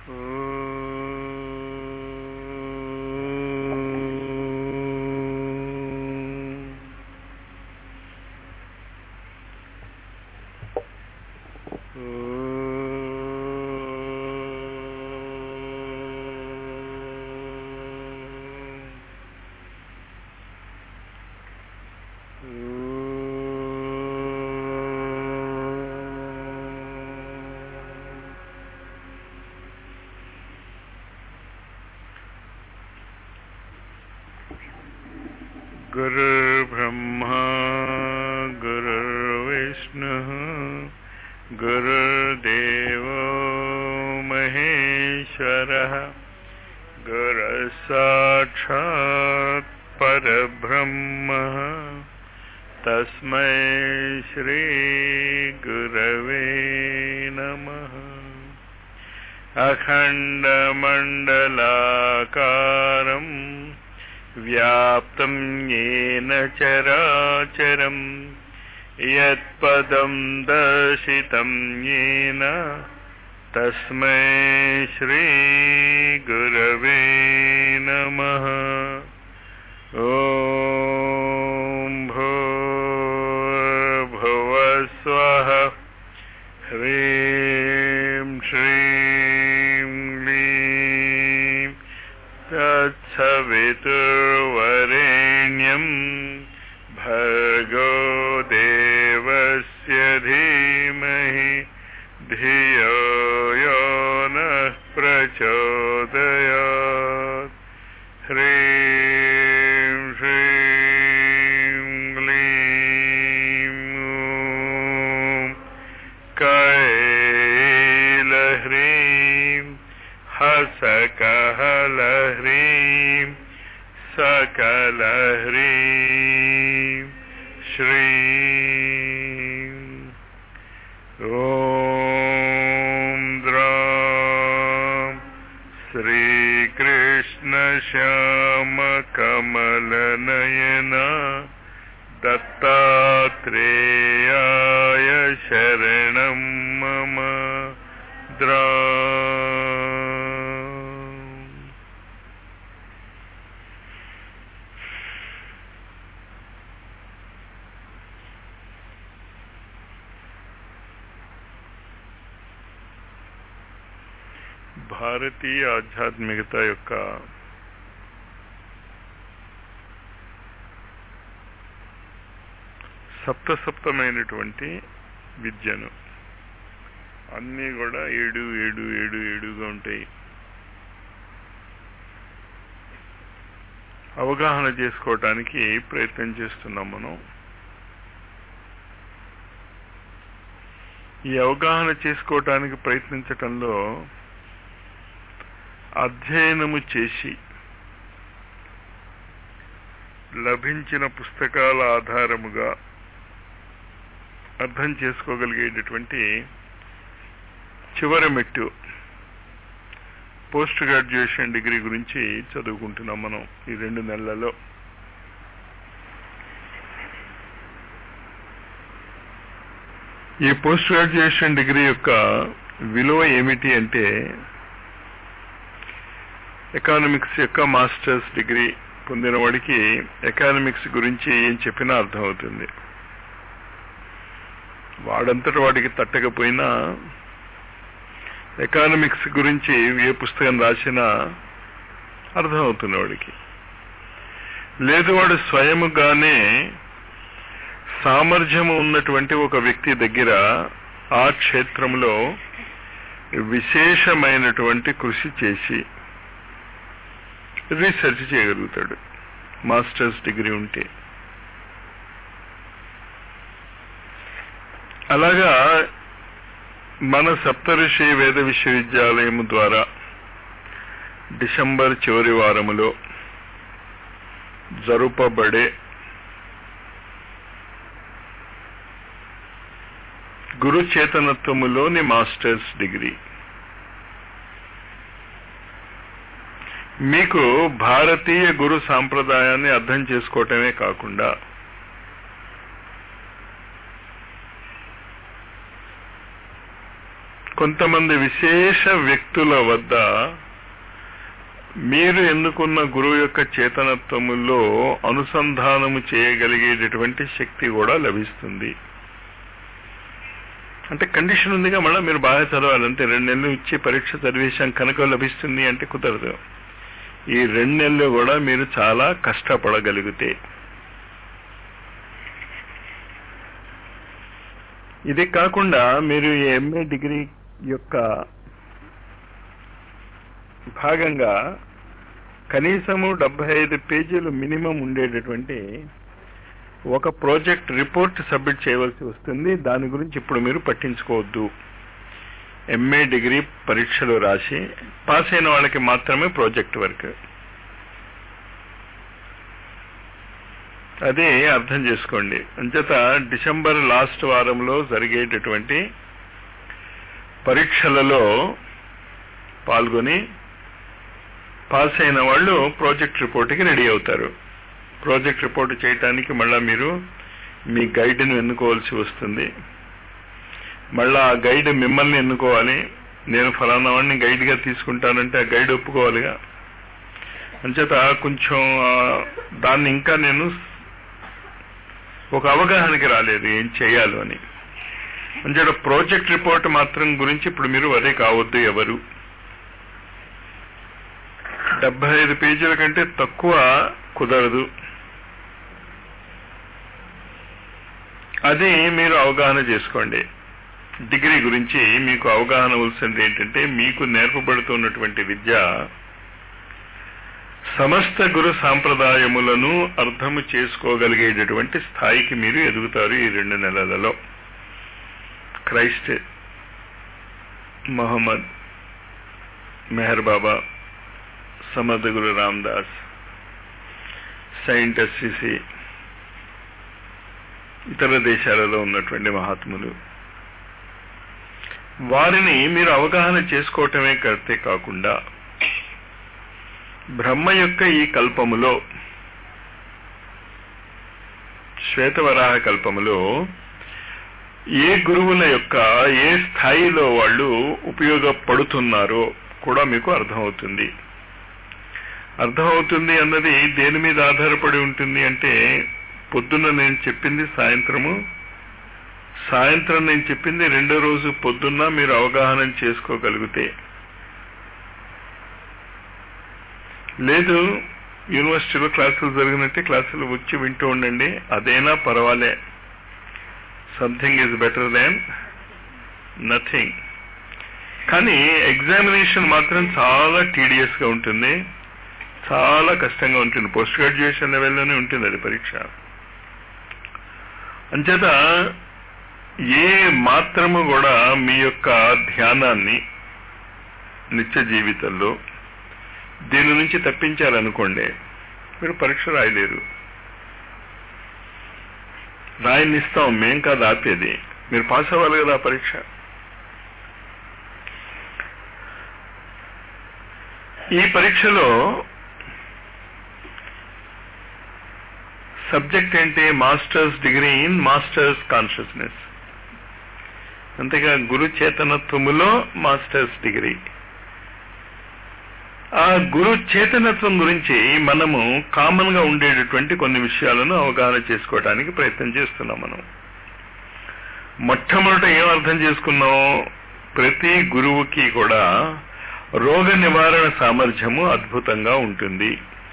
गुरुर्ब्रह्मा गुरुर्विष्णुः गुरुर्देवो महेश्वरः गुरुसाक्षात् परब्रह्मः तस्मै श्रीगुरवे नमः अखण्डमण्डलाकारम् व्याप्तं येन चराचरम् यत्पदं दर्शितं येन तस्मै श्रीगुरवे नमः ॐ भूर्भुवस्वः ह्रीं श्रीं क्लीं तत्सवितुर्वरेण्यं भर्गो देवस्य धीमहि धियो यो नः प्रचोदयात् ह्रीं श्रीं क्लीं ॐ कैलह्रीं हसकहलह्रीं सकलह्रीं श्रीं ॐ द्रां श्रीकृष्णश्यामकमलनयना दत्तात्रेयाय शरणं मम द्रा భారతీయ ఆధ్యాత్మికత యొక్క సప్త సప్తమైనటువంటి విద్యను అన్నీ కూడా ఏడు ఏడు ఏడు ఏడుగా ఉంటాయి అవగాహన చేసుకోవటానికి ప్రయత్నం చేస్తున్నాం మనం ఈ అవగాహన చేసుకోవటానికి ప్రయత్నించటంలో అధ్యయనము చేసి లభించిన పుస్తకాల ఆధారముగా అర్థం చేసుకోగలిగేటటువంటి చివరి మెట్టు పోస్ట్ గ్రాడ్యుయేషన్ డిగ్రీ గురించి చదువుకుంటున్నాం మనం ఈ రెండు నెలలలో ఈ పోస్ట్ గ్రాడ్యుయేషన్ డిగ్రీ యొక్క విలువ ఏమిటి అంటే ఎకానమిక్స్ యొక్క మాస్టర్స్ డిగ్రీ పొందిన వాడికి ఎకానమిక్స్ గురించి ఏం చెప్పినా అర్థమవుతుంది వాడంతట వాడికి తట్టకపోయినా ఎకానమిక్స్ గురించి ఏ పుస్తకం రాసినా అర్థమవుతుంది వాడికి లేదు వాడు స్వయముగానే సామర్థ్యము ఉన్నటువంటి ఒక వ్యక్తి దగ్గర ఆ క్షేత్రంలో విశేషమైనటువంటి కృషి చేసి రీసెర్చ్ చేయగలుగుతాడు మాస్టర్స్ డిగ్రీ ఉంటే అలాగా మన సప్తఋషి వేద విశ్వవిద్యాలయం ద్వారా డిసెంబర్ చివరి వారములో జరుపబడే గురు చేతనత్వములోని మాస్టర్స్ డిగ్రీ మీకు భారతీయ గురు సాంప్రదాయాన్ని అర్థం చేసుకోవటమే కాకుండా కొంతమంది విశేష వ్యక్తుల వద్ద మీరు ఎన్నుకున్న గురువు యొక్క చేతనత్వములో అనుసంధానము చేయగలిగేటటువంటి శక్తి కూడా లభిస్తుంది అంటే కండిషన్ ఉందిగా మళ్ళీ మీరు బాగా చదవాలి అంతే రెండు నెలలు ఇచ్చి పరీక్ష చదివేశాం కనుక లభిస్తుంది అంటే కుదరదు ఈ రెండు నెలలు కూడా మీరు చాలా కష్టపడగలిగితే ఇది కాకుండా మీరు ఈ ఎంఏ డిగ్రీ యొక్క భాగంగా కనీసము డెబ్బై ఐదు పేజీలు మినిమం ఉండేటటువంటి ఒక ప్రాజెక్ట్ రిపోర్ట్ సబ్మిట్ చేయవలసి వస్తుంది దాని గురించి ఇప్పుడు మీరు పట్టించుకోవద్దు ఎంఏ డిగ్రీ పరీక్షలు రాసి పాస్ అయిన వాళ్ళకి మాత్రమే ప్రాజెక్ట్ వర్క్ అది అర్థం చేసుకోండి అంచేత డిసెంబర్ లాస్ట్ వారంలో జరిగేటటువంటి పరీక్షలలో పాల్గొని పాస్ అయిన వాళ్ళు ప్రాజెక్ట్ రిపోర్ట్కి రెడీ అవుతారు ప్రాజెక్ట్ రిపోర్ట్ చేయటానికి మళ్ళా మీరు మీ గైడ్ను ఎన్నుకోవాల్సి వస్తుంది మళ్ళా ఆ గైడ్ మిమ్మల్ని ఎన్నుకోవాలి నేను ఫలానా వాడిని గైడ్గా తీసుకుంటానంటే ఆ గైడ్ ఒప్పుకోవాలిగా అంచేత కొంచెం దాన్ని ఇంకా నేను ఒక అవగాహనకి రాలేదు ఏం చేయాలో అని అంచేత ప్రాజెక్ట్ రిపోర్ట్ మాత్రం గురించి ఇప్పుడు మీరు అదే కావద్దు ఎవరు డెబ్బై ఐదు పేజీల కంటే తక్కువ కుదరదు అది మీరు అవగాహన చేసుకోండి డిగ్రీ గురించి మీకు అవగాహన అవలసింది ఏంటంటే మీకు నేర్పబడుతున్నటువంటి విద్య సమస్త గురు సాంప్రదాయములను అర్థము చేసుకోగలిగేటటువంటి స్థాయికి మీరు ఎదుగుతారు ఈ రెండు నెలలలో క్రైస్ట్ మహమ్మద్ మెహర్ బాబా సమర్థ గురు రామ్దాస్ సెయింట్ ఎస్సిసి ఇతర దేశాలలో ఉన్నటువంటి మహాత్ములు వారిని మీరు అవగాహన చేసుకోవటమే కడితే కాకుండా బ్రహ్మ యొక్క ఈ కల్పములో శ్వేతవరాహ కల్పములో ఏ గురువుల యొక్క ఏ స్థాయిలో వాళ్ళు ఉపయోగపడుతున్నారో కూడా మీకు అర్థమవుతుంది అర్థమవుతుంది అన్నది దేని మీద ఆధారపడి ఉంటుంది అంటే పొద్దున్న నేను చెప్పింది సాయంత్రము సాయంత్రం నేను చెప్పింది రెండో రోజు పొద్దున్న మీరు అవగాహన చేసుకోగలిగితే లేదు యూనివర్సిటీలో క్లాసులు జరిగినట్టే క్లాసులు వచ్చి వింటూ ఉండండి అదైనా పర్వాలే something is better than nothing కానీ ఎగ్జామినేషన్ మాత్రం చాలా టీడీఎస్ గా ఉంటుంది చాలా కష్టంగా ఉంటుంది పోస్ట్ గ్రాడ్యుయేషన్ లెవెల్లోనే ఉంటుంది అది పరీక్ష అంచేత ఏ మాత్రము కూడా మీ యొక్క ధ్యానాన్ని నిత్య జీవితంలో దీని నుంచి తప్పించారనుకోండి మీరు పరీక్ష రాయలేరు రాయనిస్తాం మేం కాదు ఆపేది మీరు పాస్ అవ్వాలి కదా ఆ పరీక్ష ఈ పరీక్షలో సబ్జెక్ట్ ఏంటి masters degree in masters consciousness అంతేగా గురు చేతనత్వములో మాస్టర్స్ డిగ్రీ ఆ గురు చేతనత్వం గురించి మనము కామన్ గా ఉండేటటువంటి కొన్ని విషయాలను అవగాహన చేసుకోవడానికి ప్రయత్నం చేస్తున్నాం మనం మొట్టమొదట ఏం అర్థం చేసుకున్నాం ప్రతి గురువుకి కూడా రోగ నివారణ సామర్థ్యము అద్భుతంగా ఉంటుంది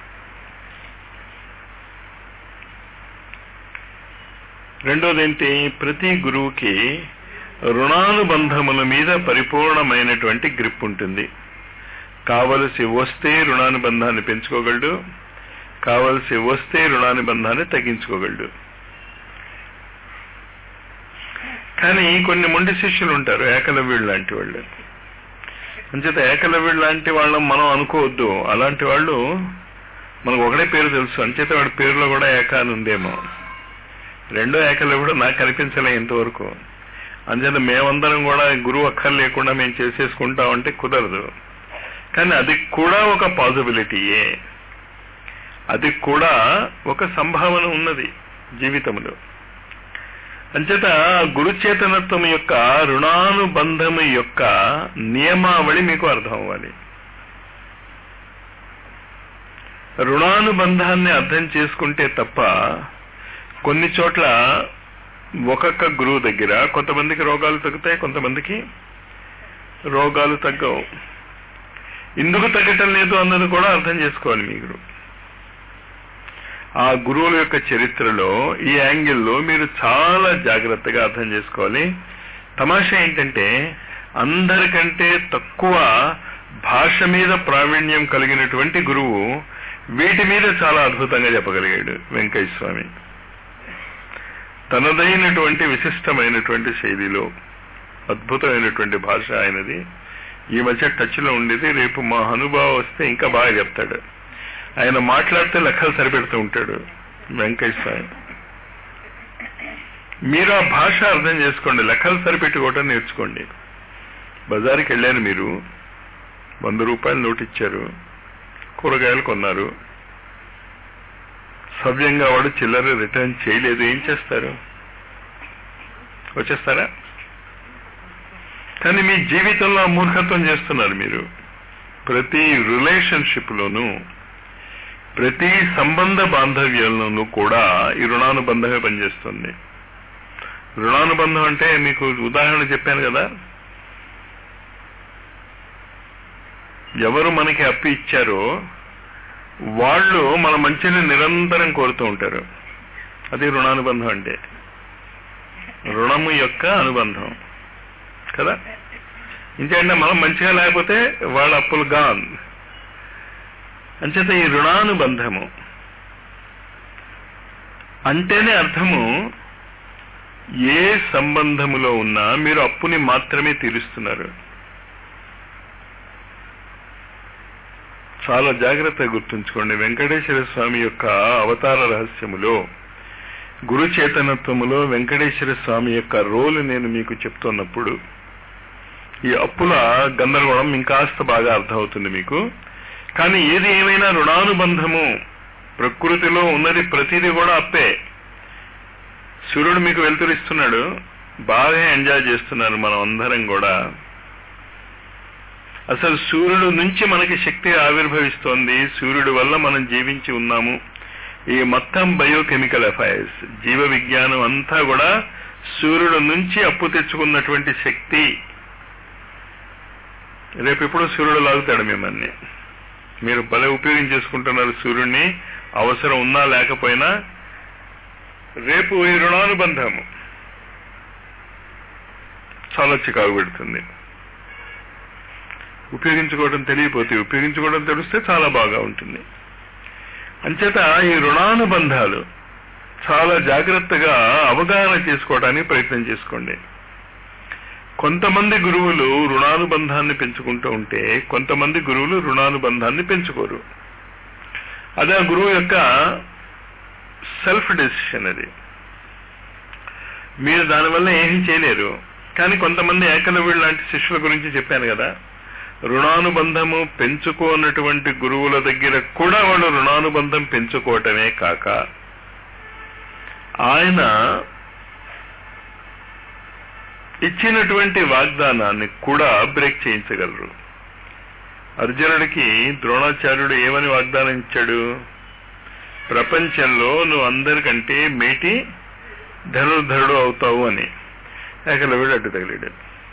రెండోది ఏంటి ప్రతి గురువుకి రుణానుబంధముల మీద పరిపూర్ణమైనటువంటి గ్రిప్ ఉంటుంది కావలసి వస్తే రుణానుబంధాన్ని పెంచుకోగలడు కావలసి వస్తే రుణానుబంధాన్ని తగ్గించుకోగలడు కానీ కొన్ని మొండి శిష్యులు ఉంటారు ఏకలవ్యుడు లాంటి వాళ్ళు అంచేత ఏకలవ్యుడు లాంటి వాళ్ళం మనం అనుకోవద్దు అలాంటి వాళ్ళు మనకు ఒకటే పేరు తెలుసు అంచేత వాడి పేరులో కూడా ఏక అని ఉందేమో రెండో ఏకలవ్యుడు నాకు కనిపించలే ఇంతవరకు అంచేత మేమందరం కూడా గురువు అక్కర్ లేకుండా మేము చేసేసుకుంటామంటే కుదరదు కానీ అది కూడా ఒక పాసిబిలిటీయే అది కూడా ఒక సంభావన ఉన్నది జీవితంలో అంచేత గురుచేతనత్వం యొక్క రుణానుబంధము యొక్క నియమావళి మీకు అర్థం అవ్వాలి రుణానుబంధాన్ని అర్థం చేసుకుంటే తప్ప కొన్ని చోట్ల ఒక్కొక్క గురువు దగ్గర కొంతమందికి రోగాలు తగ్గుతాయి కొంతమందికి రోగాలు తగ్గవు ఎందుకు తగ్గటం లేదు అన్నది కూడా అర్థం చేసుకోవాలి మీరు ఆ గురువుల యొక్క చరిత్రలో ఈ యాంగిల్లో మీరు చాలా జాగ్రత్తగా అర్థం చేసుకోవాలి తమాషా ఏంటంటే అందరికంటే తక్కువ భాష మీద ప్రావీణ్యం కలిగినటువంటి గురువు వీటి మీద చాలా అద్భుతంగా చెప్పగలిగాడు వెంకయ్య స్వామి తనదైనటువంటి విశిష్టమైనటువంటి శైలిలో అద్భుతమైనటువంటి భాష ఆయనది ఈ మధ్య టచ్లో ఉండేది రేపు మా అనుభవం వస్తే ఇంకా బాగా చెప్తాడు ఆయన మాట్లాడితే లెక్కలు సరిపెడుతూ ఉంటాడు వెంకయ్య స్వామి మీరు ఆ భాష అర్థం చేసుకోండి లెక్కలు సరిపెట్టుకోవటం నేర్చుకోండి బజార్కి వెళ్ళారు మీరు వంద రూపాయలు నోటు ఇచ్చారు కూరగాయలు కొన్నారు సవ్యంగా వాడు చిల్లర రిటర్న్ చేయలేదు ఏం చేస్తారు వచ్చేస్తారా కానీ మీ జీవితంలో ఆ మూర్ఖత్వం చేస్తున్నారు మీరు ప్రతి రిలేషన్షిప్లోనూ ప్రతి సంబంధ బాంధవ్యంలోనూ కూడా ఈ రుణానుబంధమే పనిచేస్తుంది రుణానుబంధం అంటే మీకు ఉదాహరణ చెప్పాను కదా ఎవరు మనకి అప్పు ఇచ్చారో వాళ్ళు మన మంచిని నిరంతరం కోరుతూ ఉంటారు అది రుణానుబంధం అంటే రుణము యొక్క అనుబంధం కదా ఇంకేంటే మనం మంచిగా లేకపోతే వాళ్ళ అప్పులు గాన్ అంచేత ఈ రుణానుబంధము అంటేనే అర్థము ఏ సంబంధములో ఉన్నా మీరు అప్పుని మాత్రమే తీరుస్తున్నారు చాలా జాగ్రత్తగా గుర్తుంచుకోండి వెంకటేశ్వర స్వామి యొక్క అవతార రహస్యములో గురు చేతనత్వములో వెంకటేశ్వర స్వామి యొక్క రోలు నేను మీకు చెప్తున్నప్పుడు ఈ అప్పుల గందరగోళం ఇంకాస్త బాగా అర్థమవుతుంది మీకు కానీ ఏది ఏమైనా రుణానుబంధము ప్రకృతిలో ఉన్నది ప్రతిదీ కూడా అప్పే సూర్యుడు మీకు వెలుతురిస్తున్నాడు బాగా ఎంజాయ్ చేస్తున్నారు మనం అందరం కూడా అసలు సూర్యుడు నుంచి మనకి శక్తి ఆవిర్భవిస్తోంది సూర్యుడి వల్ల మనం జీవించి ఉన్నాము ఈ మొత్తం బయోకెమికల్ అఫైర్స్ జీవ విజ్ఞానం అంతా కూడా సూర్యుడు నుంచి అప్పు తెచ్చుకున్నటువంటి శక్తి రేపు ఎప్పుడు సూర్యుడు లాగుతాడు మిమ్మల్ని మీరు భలే ఉపయోగించేసుకుంటున్నారు సూర్యుడిని అవసరం ఉన్నా లేకపోయినా రేపు ఈ రుణానుబంధము చాలా చికాకు పెడుతుంది ఉపయోగించుకోవడం తెలియపోతే ఉపయోగించుకోవడం తెలిస్తే చాలా బాగా ఉంటుంది అంచేత ఈ రుణానుబంధాలు చాలా జాగ్రత్తగా అవగాహన చేసుకోవడానికి ప్రయత్నం చేసుకోండి కొంతమంది గురువులు రుణానుబంధాన్ని పెంచుకుంటూ ఉంటే కొంతమంది గురువులు రుణానుబంధాన్ని పెంచుకోరు అదే ఆ గురువు యొక్క సెల్ఫ్ డెసిషన్ అది మీరు దానివల్ల ఏమీ చేయలేరు కానీ కొంతమంది ఏకలవ్యుడు లాంటి శిష్యుల గురించి చెప్పాను కదా రుణానుబంధము పెంచుకోనటువంటి గురువుల దగ్గర కూడా వాళ్ళు రుణానుబంధం పెంచుకోవటమే కాక ఆయన ఇచ్చినటువంటి వాగ్దానాన్ని కూడా బ్రేక్ చేయించగలరు అర్జునుడికి ద్రోణాచార్యుడు ఏమని వాగ్దానం ఇచ్చాడు ప్రపంచంలో నువ్వు అందరికంటే మేటి ధనుర్ధరుడు అవుతావు అని ఏకలవ్యుడు అడ్డు తగిలాడు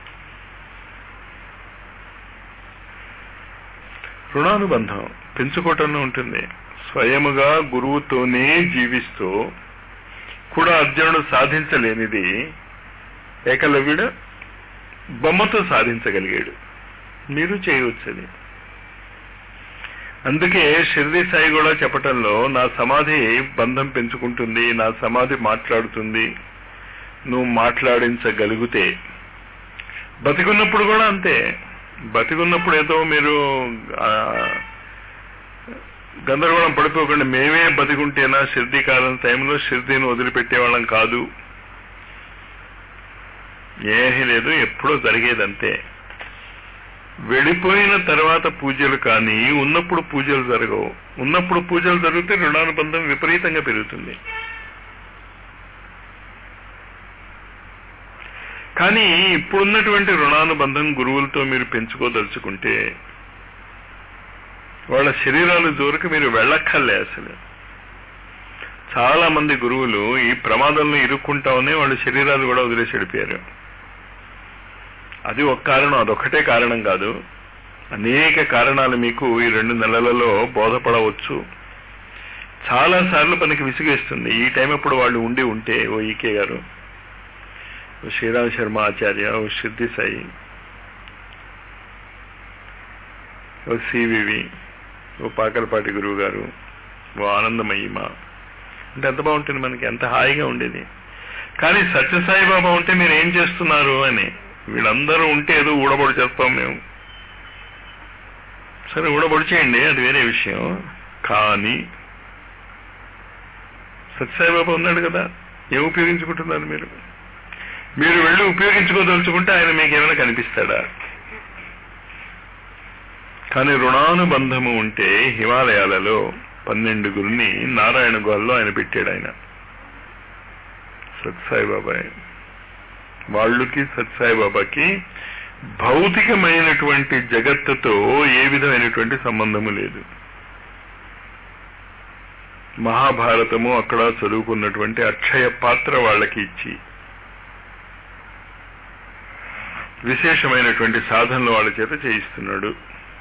రుణానుబంధం పెంచుకోవటంలో ఉంటుంది స్వయముగా గురువుతోనే జీవిస్తూ కూడా అర్జునుడు సాధించలేనిది ఏకలవ్యుడు బొమ్మతో సాధించగలిగాడు మీరు చేయవచ్చని అందుకే షిర్ది సాయి కూడా చెప్పటంలో నా సమాధి బంధం పెంచుకుంటుంది నా సమాధి మాట్లాడుతుంది నువ్వు మాట్లాడించగలిగితే బతికున్నప్పుడు కూడా అంతే బతికున్నప్పుడు ఏదో మీరు గందరగోళం పడిపోకుండా మేమే బతికుంటేనా షిర్దీ కాలం టైంలో షిర్దీని వదిలిపెట్టేవాళ్ళం కాదు ఏమీ లేదు ఎప్పుడో జరిగేదంతే వెళ్ళిపోయిన తర్వాత పూజలు కానీ ఉన్నప్పుడు పూజలు జరగవు ఉన్నప్పుడు పూజలు జరిగితే రుణానుబంధం విపరీతంగా పెరుగుతుంది కానీ ఇప్పుడున్నటువంటి రుణానుబంధం గురువులతో మీరు పెంచుకోదలుచుకుంటే వాళ్ళ శరీరాల జోరుకు మీరు వెళ్ళక్కర్లే అసలు చాలా మంది గురువులు ఈ ప్రమాదంలో ఇరుక్కుంటామని వాళ్ళ శరీరాలు కూడా వదిలేసి వెళ్ళిపోయారు అది ఒక కారణం అదొక్కటే కారణం కాదు అనేక కారణాలు మీకు ఈ రెండు నెలలలో బోధపడవచ్చు చాలా సార్లు మనకి విసిగేస్తుంది ఈ టైం అప్పుడు వాళ్ళు ఉండి ఉంటే ఓ ఈకే గారు ఓ శ్రీరామ్ శర్మ ఆచార్య ఓ సిద్ధి సాయి ఓ సివివి ఓ పాకలపాటి గురువు గారు ఓ ఆనందమయ్యమ అంటే ఎంత బాగుంటుంది మనకి ఎంత హాయిగా ఉండేది కానీ సత్యసాయి బాబా ఉంటే మీరు ఏం చేస్తున్నారు అని వీళ్ళందరూ ఉంటే ఏదో ఊడబడి చేస్తాం మేము సరే ఊడబడి చేయండి అది వేరే విషయం కానీ సత్యసాయి బాబా ఉన్నాడు కదా ఏం ఉపయోగించుకుంటున్నారు మీరు మీరు వెళ్ళి ఉపయోగించుకోదలుచుకుంటే ఆయన మీకు ఏమైనా కనిపిస్తాడా కానీ రుణానుబంధము ఉంటే హిమాలయాలలో పన్నెండుగురిని నారాయణ గోల్లో ఆయన పెట్టాడు ఆయన సత్సాయిబాబాయ్ వాళ్ళకి సత్సాయిబాబాకి భౌతికమైనటువంటి జగత్తుతో ఏ విధమైనటువంటి సంబంధము లేదు మహాభారతము అక్కడ చదువుకున్నటువంటి అక్షయ పాత్ర వాళ్ళకి ఇచ్చి విశేషమైనటువంటి సాధనలు వాళ్ళ చేత చేయిస్తున్నాడు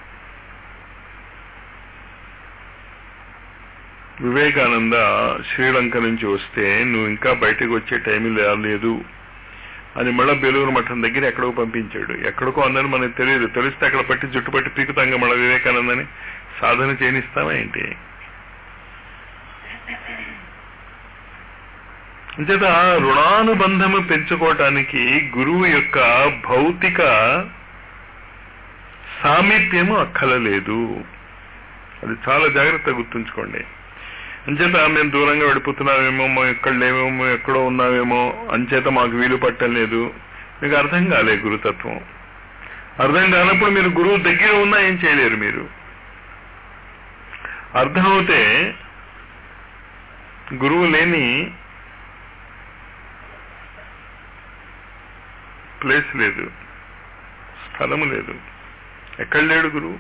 వివేకానంద శ్రీలంక నుంచి వస్తే నువ్వు ఇంకా బయటకు వచ్చే టైం లేదు అని మళ్ళా బెలూరు మఠం దగ్గర ఎక్కడికో పంపించాడు ఎక్కడికో అందరూ మనకు తెలియదు తెలిస్తే అక్కడ పట్టి జుట్టు పట్టి పీకుతాంగా మళ్ళీ వివేకానందని సాధన చేయనిస్తావా ఏంటి అంచేత రుణానుబంధము పెంచుకోవటానికి గురువు యొక్క భౌతిక సామీప్యము అక్కలలేదు అది చాలా జాగ్రత్తగా గుర్తుంచుకోండి అంచేత మేము దూరంగా వెళ్ళిపోతున్నామేమో మేము ఎక్కడ లేమేమో ఎక్కడో ఉన్నామేమో అంచేత మాకు వీలు పట్టలేదు మీకు అర్థం కాలే గురుతత్వం అర్థం కానప్పుడు మీరు గురువు దగ్గర ఉన్నా ఏం చేయలేరు మీరు అర్థమవుతే గురువు లేని ప్లేస్ లేదు స్థలము లేదు ఎక్కడ లేడు గురువు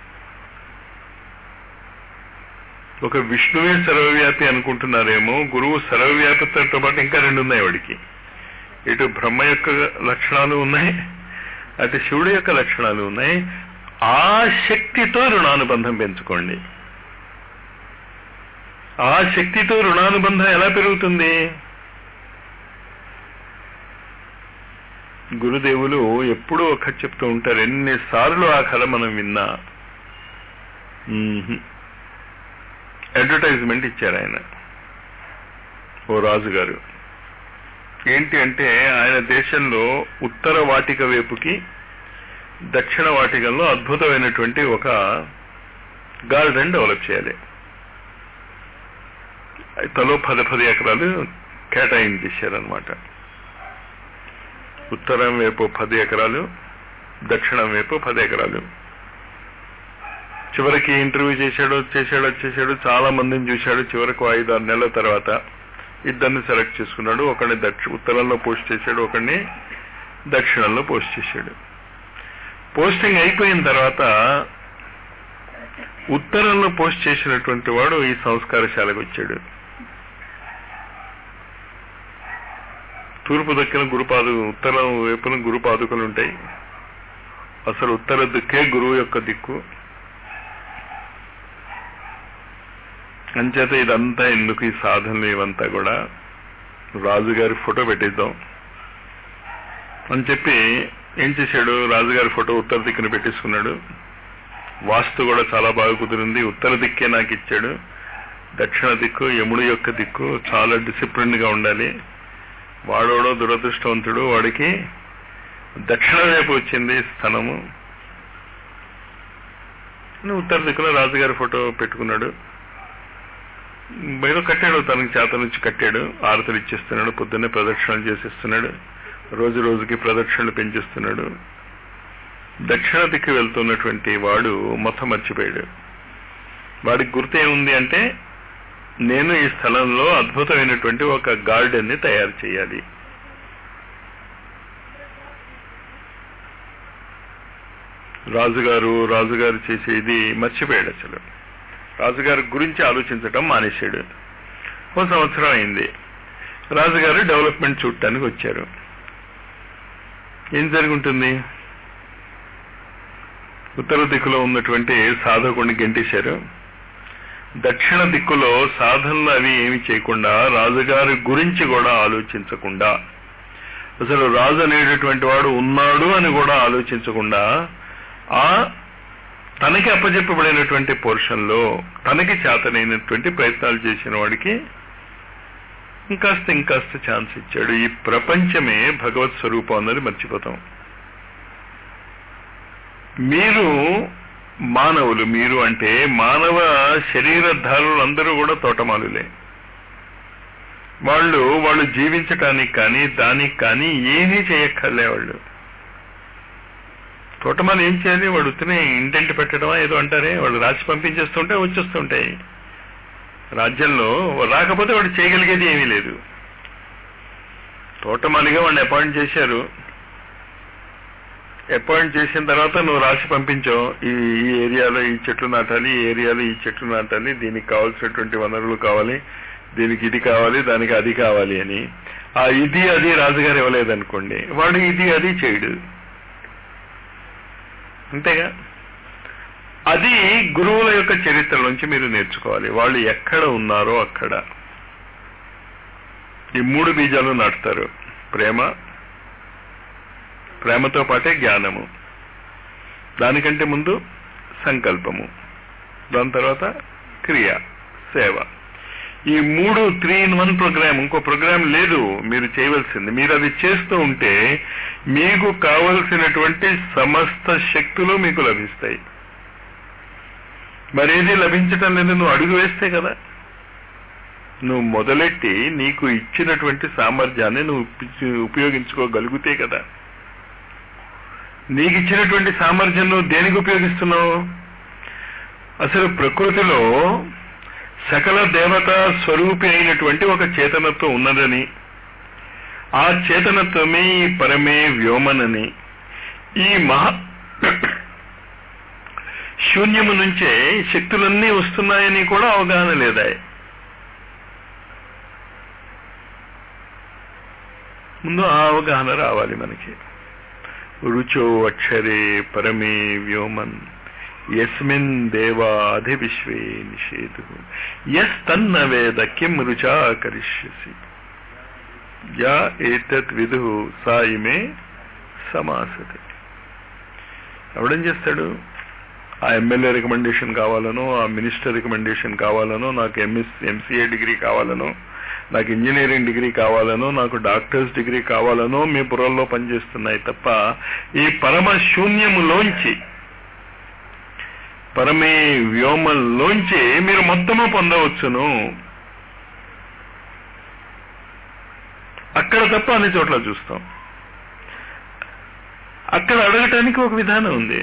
ఒక విష్ణువే సర్వవ్యాపి అనుకుంటున్నారేమో గురువు సర్వవ్యాపితో పాటు ఇంకా రెండు ఉన్నాయి వాడికి ఇటు బ్రహ్మ యొక్క లక్షణాలు ఉన్నాయి అటు శివుడి యొక్క లక్షణాలు ఉన్నాయి ఆ శక్తితో రుణానుబంధం పెంచుకోండి ఆ శక్తితో రుణానుబంధం ఎలా పెరుగుతుంది గురుదేవులు ఎప్పుడూ ఒక చెప్తూ ఉంటారు ఎన్నిసార్లు ఆ కథ మనం విన్నా అడ్వర్టైజ్మెంట్ ఇచ్చారు ఆయన ఓ రాజు గారు ఏంటి అంటే ఆయన దేశంలో ఉత్తర వాటిక వైపుకి దక్షిణ వాటికల్లో అద్భుతమైనటువంటి ఒక గార్డెన్ డెవలప్ చేయాలి తలో పది పది ఎకరాలు కేటాయించేశారనమాట ఉత్తరం వైపు పది ఎకరాలు దక్షిణం వైపు పది ఎకరాలు చివరికి ఇంటర్వ్యూ చేశాడు చేశాడు చేశాడు చాలా మందిని చూశాడు చివరకు ఐదు ఆరు నెలల తర్వాత ఇద్దరిని సెలెక్ట్ చేసుకున్నాడు ఒకరిని దక్షి ఉత్తరంలో పోస్ట్ చేశాడు ఒకరిని దక్షిణంలో పోస్ట్ చేశాడు పోస్టింగ్ అయిపోయిన తర్వాత ఉత్తరంలో పోస్ట్ చేసినటువంటి వాడు ఈ సంస్కారశాలకు వచ్చాడు తూర్పు దక్కిన గురుపాదు ఉత్తరం వైపున గురుపాదుకలు ఉంటాయి అసలు ఉత్తర దిక్కే గురువు యొక్క దిక్కు అంచేత ఇదంతా ఎందుకు ఈ సాధనలు ఇవంతా కూడా రాజుగారి ఫోటో పెట్టిద్దాం అని చెప్పి ఏం చేశాడు రాజుగారి ఫోటో ఉత్తర దిక్కున పెట్టేసుకున్నాడు వాస్తు కూడా చాలా బాగా కుదిరింది ఉత్తర దిక్కే నాకు ఇచ్చాడు దక్షిణ దిక్కు యముడు యొక్క దిక్కు చాలా డిసిప్లిన్ గా ఉండాలి వాడోడో దురదృష్టవంతుడు వాడికి దక్షిణ వైపు వచ్చింది స్థలము ఉత్తర దిక్కున రాజుగారి ఫోటో పెట్టుకున్నాడు ఏదో కట్టాడు తనకి చేత నుంచి కట్టాడు ఆరతలు ఇచ్చేస్తున్నాడు పొద్దున్నే ప్రదక్షిణలు చేసేస్తున్నాడు రోజు రోజుకి ప్రదక్షిణలు పెంచేస్తున్నాడు దక్షిణ దిక్కు వెళ్తున్నటువంటి వాడు మొత్తం మర్చిపోయాడు వాడికి గుర్తు ఏముంది అంటే నేను ఈ స్థలంలో అద్భుతమైనటువంటి ఒక గార్డెన్ ని తయారు చేయాలి రాజుగారు రాజుగారు చేసేది మర్చిపోయాడు అసలు రాజుగారి గురించి ఆలోచించటం మానేశాడు ఓ సంవత్సరం అయింది రాజుగారు డెవలప్మెంట్ చూడటానికి వచ్చారు ఏం జరుగుంటుంది ఉత్తర దిక్కులో ఉన్నటువంటి సాధకుడిని గెంటేశారు దక్షిణ దిక్కులో సాధనలు అవి ఏమి చేయకుండా రాజుగారి గురించి కూడా ఆలోచించకుండా అసలు రాజు అనేటటువంటి వాడు ఉన్నాడు అని కూడా ఆలోచించకుండా ఆ తనకి అప్పచెప్పబడినటువంటి పోర్షన్లో తనకి చేతనైనటువంటి ప్రయత్నాలు చేసిన వాడికి ఇంకాస్త ఇంకాస్త ఛాన్స్ ఇచ్చాడు ఈ ప్రపంచమే భగవత్ స్వరూపం అన్నది మర్చిపోతాం మీరు మానవులు మీరు అంటే మానవ శరీరధారులు అందరూ కూడా తోటమాలులే వాళ్ళు వాళ్ళు జీవించటానికి కానీ దానికి కానీ ఏమీ చేయక్కర్లే వాళ్ళు తోటమాలు ఏం చేయాలి వాడు ఉత్తినే ఇంటెంట్ పెట్టడమా ఏదో అంటారే వాళ్ళు రాసి పంపించేస్తుంటే వచ్చేస్తుంటాయి రాజ్యంలో రాకపోతే వాడు చేయగలిగేది ఏమీ లేదు తోటమాలిగా వాడిని అపాయింట్ చేశారు అపాయింట్ చేసిన తర్వాత నువ్వు రాసి పంపించావు ఈ ఈ ఏరియాలో ఈ చెట్లు నాటాలి ఈ ఏరియాలో ఈ చెట్లు నాటాలి దీనికి కావాల్సినటువంటి వనరులు కావాలి దీనికి ఇది కావాలి దానికి అది కావాలి అని ఆ ఇది అది రాజుగారు ఇవ్వలేదనుకోండి వాడు ఇది అది చేయడు అంతేగా అది గురువుల యొక్క చరిత్ర నుంచి మీరు నేర్చుకోవాలి వాళ్ళు ఎక్కడ ఉన్నారో అక్కడ ఈ మూడు బీజాలు నాటుతారు ప్రేమ ప్రేమతో పాటే జ్ఞానము దానికంటే ముందు సంకల్పము దాని తర్వాత క్రియ సేవ ఈ మూడు త్రీ ఇన్ వన్ ప్రోగ్రామ్ ఇంకో ప్రోగ్రామ్ లేదు మీరు చేయవలసింది మీరు అది చేస్తూ ఉంటే మీకు కావలసినటువంటి సమస్త శక్తులు మీకు లభిస్తాయి మరేది లభించటం లేదు నువ్వు అడుగు వేస్తే కదా నువ్వు మొదలెట్టి నీకు ఇచ్చినటువంటి సామర్థ్యాన్ని నువ్వు ఉపయోగించుకోగలిగితే కదా నీకు ఇచ్చినటువంటి సామర్థ్యం నువ్వు దేనికి ఉపయోగిస్తున్నావు అసలు ప్రకృతిలో సకల దేవత స్వరూపి అయినటువంటి ఒక చేతనత్వం ఉన్నదని ఆ చేతనత్వమే ఈ పరమే వ్యోమనని ఈ మహా శూన్యము నుంచే శక్తులన్నీ వస్తున్నాయని కూడా అవగాహన లేదా ముందు ఆ అవగాహన రావాలి మనకి రుచో అక్షరే పరమే వ్యోమన్ యస్మిన్ దేవా అధివిశ్వే నిషేధు యస్ తన్న వేద కిం రుచా కరిష్యసి యా ఏతత్ విధు సాయిమే సమాసతే ఎవడేం చేస్తాడు ఆ ఎమ్మెల్యే రికమెండేషన్ కావాలనో ఆ మినిస్టర్ రికమెండేషన్ కావాలనో నాకు ఎంఎస్ ఎంసీఏ డిగ్రీ కావాలనో నాకు ఇంజనీరింగ్ డిగ్రీ కావాలనో నాకు డాక్టర్స్ డిగ్రీ కావాలనో మీ బుర్రల్లో పనిచేస్తున్నాయి తప్ప ఈ పరమ శూన్యములోంచి పరమే వ్యోమంలోంచి మీరు మొత్తము పొందవచ్చును అక్కడ తప్ప అన్ని చోట్ల చూస్తాం అక్కడ అడగటానికి ఒక విధానం ఉంది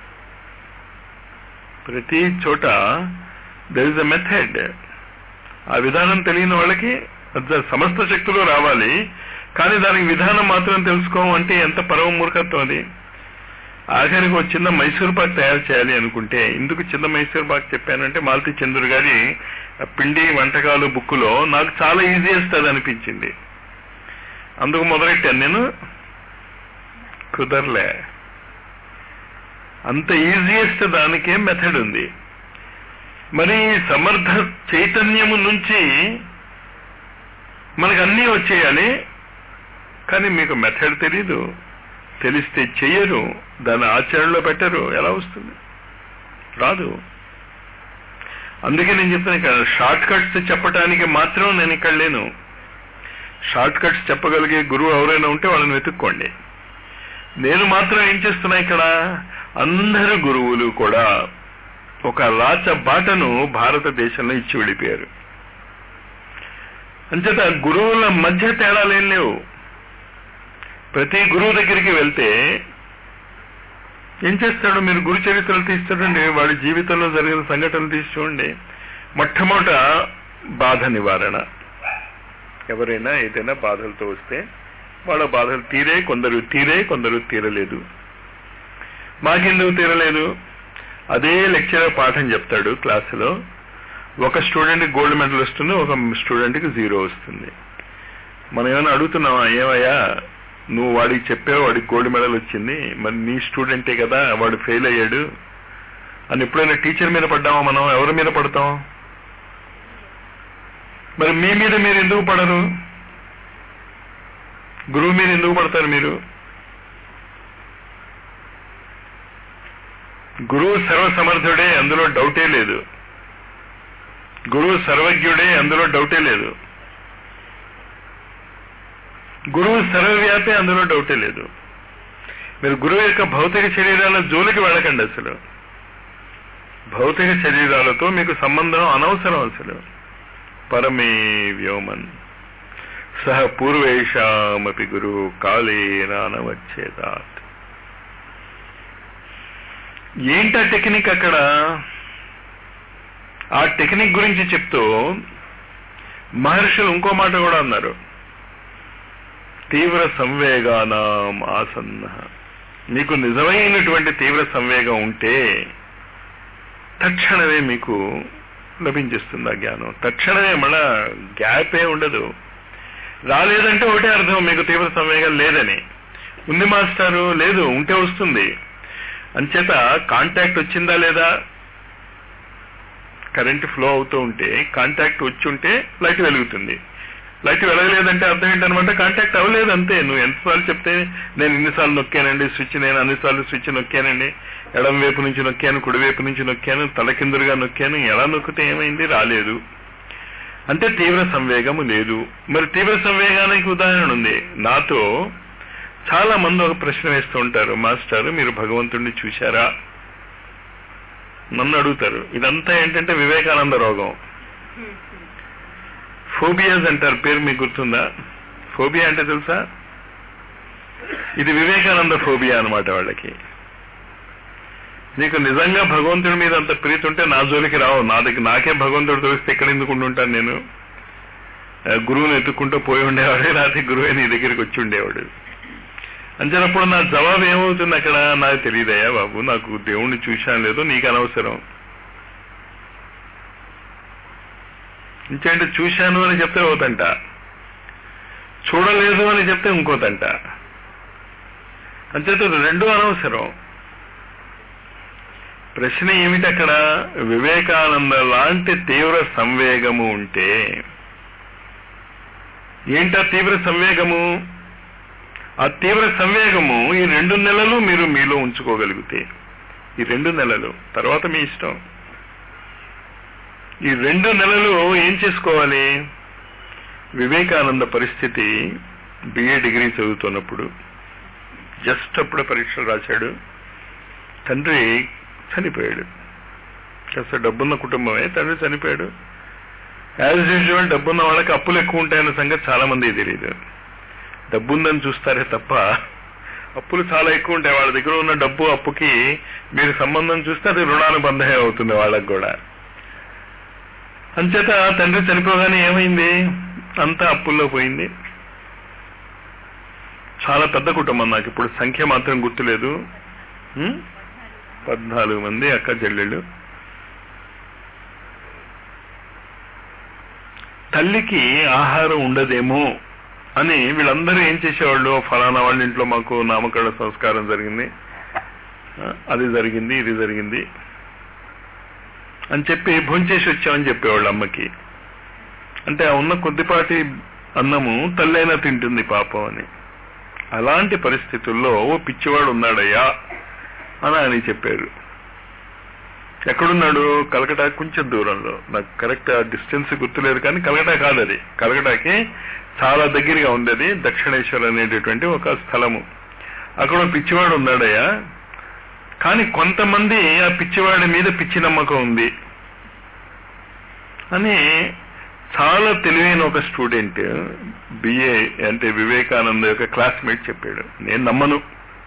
ప్రతి చోట దర్ ఇస్ అ మెథడ్ ఆ విధానం తెలియని వాళ్ళకి సమస్త శక్తులు రావాలి కానీ దానికి విధానం మాత్రం తెలుసుకోమంటే ఎంత పరమ మూర్ఖత్వం అది ఆఖరికి ఒక చిన్న మైసూర్ పాక్ తయారు చేయాలి అనుకుంటే ఎందుకు చిన్న మైసూర్ పాక్ చెప్పానంటే మాలతి చంద్రుడు గారి పిండి వంటకాలు బుక్కులో నాకు చాలా ఈజీయెస్ట్ అది అనిపించింది అందుకు మొదలెట్టాను నేను కుదరలే అంత ఈజియెస్ట్ దానికే మెథడ్ ఉంది మరి సమర్థ చైతన్యము నుంచి మనకు అన్నీ వచ్చేయాలి కానీ మీకు మెథడ్ తెలీదు తెలిస్తే చెయ్యరు దాన్ని ఆచరణలో పెట్టరు ఎలా వస్తుంది రాదు అందుకే నేను చెప్తాను ఇక్కడ షార్ట్ కట్స్ చెప్పడానికి మాత్రం నేను ఇక్కడ లేను షార్ట్ కట్స్ చెప్పగలిగే గురువు ఎవరైనా ఉంటే వాళ్ళని వెతుక్కోండి నేను మాత్రం ఏం చేస్తున్నా ఇక్కడ అందరు గురువులు కూడా ఒక రాచ బాటను భారతదేశంలో ఇచ్చి వెళ్ళిపోయారు అంచేత గురువుల మధ్య తేడాలేం లేవు ప్రతి గురువు దగ్గరికి వెళ్తే ఏం చేస్తాడు మీరు గురు చరిత్రలు తీస్తాడండి వాడి జీవితంలో జరిగిన సంఘటనలు తీసి చూడండి మొట్టమొదట బాధ నివారణ ఎవరైనా ఏదైనా బాధలతో వస్తే వాళ్ళ బాధలు తీరే కొందరు తీరే కొందరు తీరలేదు మాకెందుకు తీరలేదు అదే లెక్చరర్ పాఠం చెప్తాడు క్లాసులో ఒక స్టూడెంట్కి గోల్డ్ మెడల్ వస్తుంది ఒక స్టూడెంట్కి జీరో వస్తుంది మనం ఏమైనా అడుగుతున్నావా ఏమయ్యా నువ్వు వాడికి చెప్పావు వాడికి గోల్డ్ మెడల్ వచ్చింది మరి నీ స్టూడెంటే కదా వాడు ఫెయిల్ అయ్యాడు అని ఎప్పుడైనా టీచర్ మీద పడ్డామా మనం ఎవరి మీద పడతాం మరి మీ మీద మీరు ఎందుకు పడరు గురువు మీద ఎందుకు పడతారు మీరు గురువు సర్వసమర్థుడే అందులో డౌటే లేదు గురువు సర్వజ్ఞుడే అందులో డౌటే లేదు గురువు సర్వవ్యాపి అందులో డౌటే లేదు మీరు గురువు యొక్క భౌతిక శరీరాల జోలికి వెళ్ళకండి అసలు భౌతిక శరీరాలతో మీకు సంబంధం అనవసరం అసలు పరమే వ్యోమన్ సహ పూర్వేషామపి గురు కాలేన అనవచ్చేదాత్ ఏంటా టెక్నిక్ అక్కడ ఆ టెక్నిక్ గురించి చెప్తూ మహర్షులు ఇంకో మాట కూడా అన్నారు తీవ్ర సంవేగానాం ఆసన్న మీకు నిజమైనటువంటి తీవ్ర సంవేగం ఉంటే తక్షణమే మీకు లభించేస్తుంది ఆ జ్ఞానం తక్షణమే మళ్ళా గ్యాపే ఉండదు రాలేదంటే ఒకటే అర్థం మీకు తీవ్ర సంవేగం లేదని ఉంది మాస్టారు లేదు ఉంటే వస్తుంది అంచేత కాంటాక్ట్ వచ్చిందా లేదా కరెంట్ ఫ్లో అవుతూ ఉంటే కాంటాక్ట్ వచ్చి ఉంటే లైట్ వెలుగుతుంది లైట్ వెలగలేదంటే అర్థం ఏంటనమాట కాంటాక్ట్ అవ్వలేదు అంతే నువ్వు ఎంతసార్లు చెప్తే నేను ఇన్నిసార్లు నొక్కానండి స్విచ్ నేను అన్నిసార్లు స్విచ్ నొక్కానండి ఎడం వైపు నుంచి నొక్కాను కుడి వైపు నుంచి నొక్కాను తలకిందులుగా నొక్కాను ఎలా నొక్కితే ఏమైంది రాలేదు అంటే తీవ్ర సంవేగము లేదు మరి తీవ్ర సంవేగానికి ఉదాహరణ ఉంది నాతో చాలా మంది ఒక ప్రశ్న వేస్తూ ఉంటారు మాస్టర్ మీరు భగవంతుడిని చూశారా నన్ను అడుగుతారు ఇదంతా ఏంటంటే వివేకానంద రోగం ఫోబియాస్ అంటారు పేరు మీకు గుర్తుందా ఫోబియా అంటే తెలుసా ఇది వివేకానంద ఫోబియా అనమాట వాళ్ళకి నీకు నిజంగా భగవంతుడి మీద అంత ప్రీతి ఉంటే నా జోలికి రావు నా దగ్గర నాకే భగవంతుడు తెలిస్తే ఎక్కడ ఎందుకు ఉంటాను నేను గురువుని ఎత్తుక్కుంటూ పోయి ఉండేవాడే రాత్రి గురువే నీ దగ్గరికి వచ్చి ఉండేవాడు అంచేటప్పుడు నా జవాబు ఏమవుతుంది అక్కడ నాకు తెలియదయ్యా బాబు నాకు దేవుణ్ణి చూశాను లేదో నీకు అనవసరం ఇంకేంటి చూశాను అని చెప్తే ఒకతంట చూడలేదు అని చెప్తే ఇంకోతంట అంచేత రెండు అనవసరం ప్రశ్న ఏమిటి అక్కడ వివేకానంద లాంటి తీవ్ర సంవేగము ఉంటే ఏంటా తీవ్ర సంవేగము ఆ తీవ్ర సంవేగము ఈ రెండు నెలలు మీరు మీలో ఉంచుకోగలిగితే ఈ రెండు నెలలు తర్వాత మీ ఇష్టం ఈ రెండు నెలలు ఏం చేసుకోవాలి వివేకానంద పరిస్థితి బిఏ డిగ్రీ చదువుతున్నప్పుడు జస్ట్ అప్పుడే పరీక్షలు రాశాడు తండ్రి చనిపోయాడు కాస్త డబ్బున్న కుటుంబమే తండ్రి చనిపోయాడు యాజ్ యూజువల్ డబ్బున్న వాళ్ళకి అప్పులు ఎక్కువ ఉంటాయన్న సంగతి చాలా మంది తెలియదు డబ్బుందని చూస్తారే తప్ప అప్పులు చాలా ఎక్కువ ఉంటాయి వాళ్ళ దగ్గర ఉన్న డబ్బు అప్పుకి మీరు సంబంధం చూస్తే అది రుణానుబంధమే అవుతుంది వాళ్ళకి కూడా అంచేత తండ్రి చనిపోగానే ఏమైంది అంతా అప్పుల్లో పోయింది చాలా పెద్ద కుటుంబం నాకు ఇప్పుడు సంఖ్య మాత్రం గుర్తులేదు ఉం? పద్నాలుగు మంది అక్క చెల్లెళ్ళు తల్లికి ఆహారం ఉండదేమో అని వీళ్ళందరూ ఏం చేసేవాళ్ళు ఫలానా వాళ్ళ ఇంట్లో మాకు నామకరణ సంస్కారం జరిగింది ఆ, అది జరిగింది ఇది జరిగింది అని చెప్పి భోంచేసి వచ్చామని చెప్పేవాళ్ళు అమ్మకి అంటే ఆ ఉన్న కొద్దిపాటి అన్నము తల్లైనా తింటుంది పాపం అని అలాంటి పరిస్థితుల్లో ఓ పిచ్చివాడు ఉన్నాడయ్యా అని ఆయన చెప్పారు ఎక్కడున్నాడు కలకటా కొంచెం దూరంలో నాకు కరెక్ట్ ఆ డిస్టెన్స్ గుర్తులేదు కానీ కలకటా కాదు అది కలకటాకి చాలా దగ్గరగా ఉంది అది దక్షిణేశ్వర్ అనేటటువంటి ఒక స్థలము అక్కడ ఓ పిచ్చివాడు ఉన్నాడయ్యా కానీ కొంతమంది ఆ పిచ్చివాడి మీద పిచ్చి నమ్మకం ఉంది అని చాలా తెలివైన ఒక స్టూడెంట్ బిఏ అంటే వివేకానంద యొక్క క్లాస్మేట్ చెప్పాడు నేను నమ్మను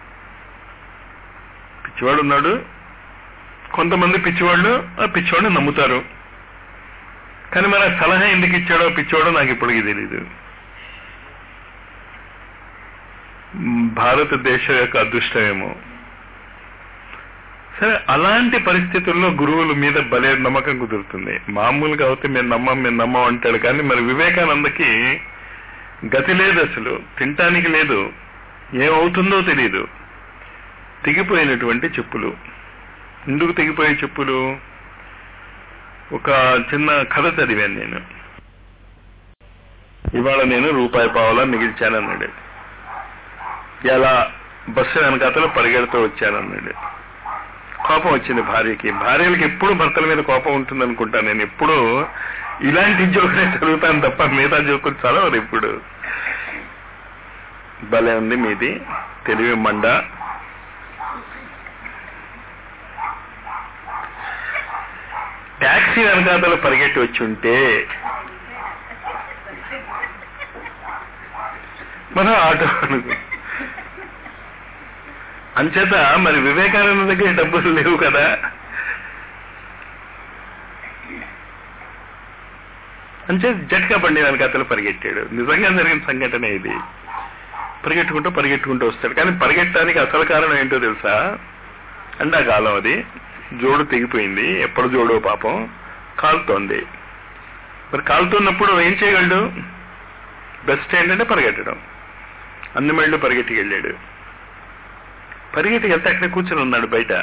పిచ్చివాడు ఉన్నాడు కొంతమంది పిచ్చివాళ్ళు ఆ పిచ్చివాడిని నమ్ముతారు కానీ మన సలహా ఎందుకు ఇచ్చాడో పిచ్చివాడో నాకు ఇప్పటికీ తెలీదు మ్, భారతదేశం యొక్క అదృష్టమేమో సరే అలాంటి పరిస్థితుల్లో గురువుల మీద భలే నమ్మకం కుదురుతుంది మామూలుగా అయితే మేము నమ్మం మేము నమ్మం అంటాడు కానీ మరి వివేకానందకి గతి లేదు అసలు తినటానికి లేదు ఏమవుతుందో తెలియదు తెగిపోయినటువంటి చెప్పులు ఎందుకు తెగిపోయే చెప్పులు ఒక చిన్న కథ చదివాను నేను ఇవాళ నేను రూపాయి పావులా మిగిల్చానన్నాడు ఎలా బస్సు వెనకాతలో పరిగెడుతూ వచ్చానన్నాడు కోపం వచ్చింది భార్యకి భార్యలకి ఎప్పుడు భర్తల మీద కోపం ఉంటుంది అనుకుంటాను నేను ఎప్పుడు ఇలాంటి జోకులే చదువుతాను తప్ప మిగతా జోకులు చదవరు ఇప్పుడు భలే ఉంది మీది తెలివి మండ ట్యాక్సీ వెనకాతలు పరిగెట్టి వచ్చి ఉంటే మనం ఆటో అనుకో అంచేత మరి వివేకానంద దగ్గర డబ్బులు లేవు కదా అంచేత జట్కా బండి వెనకాతలు పరిగెట్టాడు నిజంగా జరిగిన సంఘటన ఇది పరిగెట్టుకుంటూ పరిగెట్టుకుంటూ వస్తాడు కానీ పరిగెట్టడానికి అసలు కారణం ఏంటో తెలుసా ఎండాకాలం అది జోడు తెగిపోయింది ఎప్పుడు జోడో పాపం కాలుతోంది మరి కాలుతున్నప్పుడు ఏం చేయగలడు బెస్ట్ ఏంటంటే పరిగెట్టడం అన్ని మైళ్ళు పరిగెట్టుకు వెళ్ళాడు పరిగెట్టుకు వెళ్తే అక్కడ కూర్చొని ఉన్నాడు బయట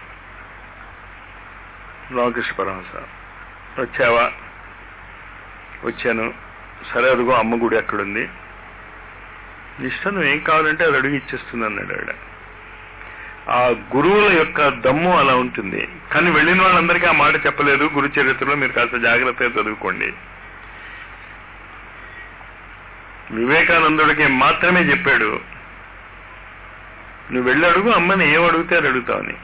రామకృష్ణ పరమహంస వచ్చావా వచ్చాను సరే అదిగో అమ్మ గుడి అక్కడుంది ఇష్టం నువ్వు ఏం కావాలంటే అది అడిగి ఇచ్చేస్తుంది అన్నాడు ఆవిడ ఆ గురువుల యొక్క దమ్ము అలా ఉంటుంది కానీ వెళ్ళిన వాళ్ళందరికీ ఆ మాట చెప్పలేదు గురు చరిత్రలో మీరు కాస్త జాగ్రత్తగా చదువుకోండి వివేకానందుడికి మాత్రమే చెప్పాడు నువ్వు వెళ్ళి అడుగు అమ్మని ఏం అడిగితే అది అడుగుతావని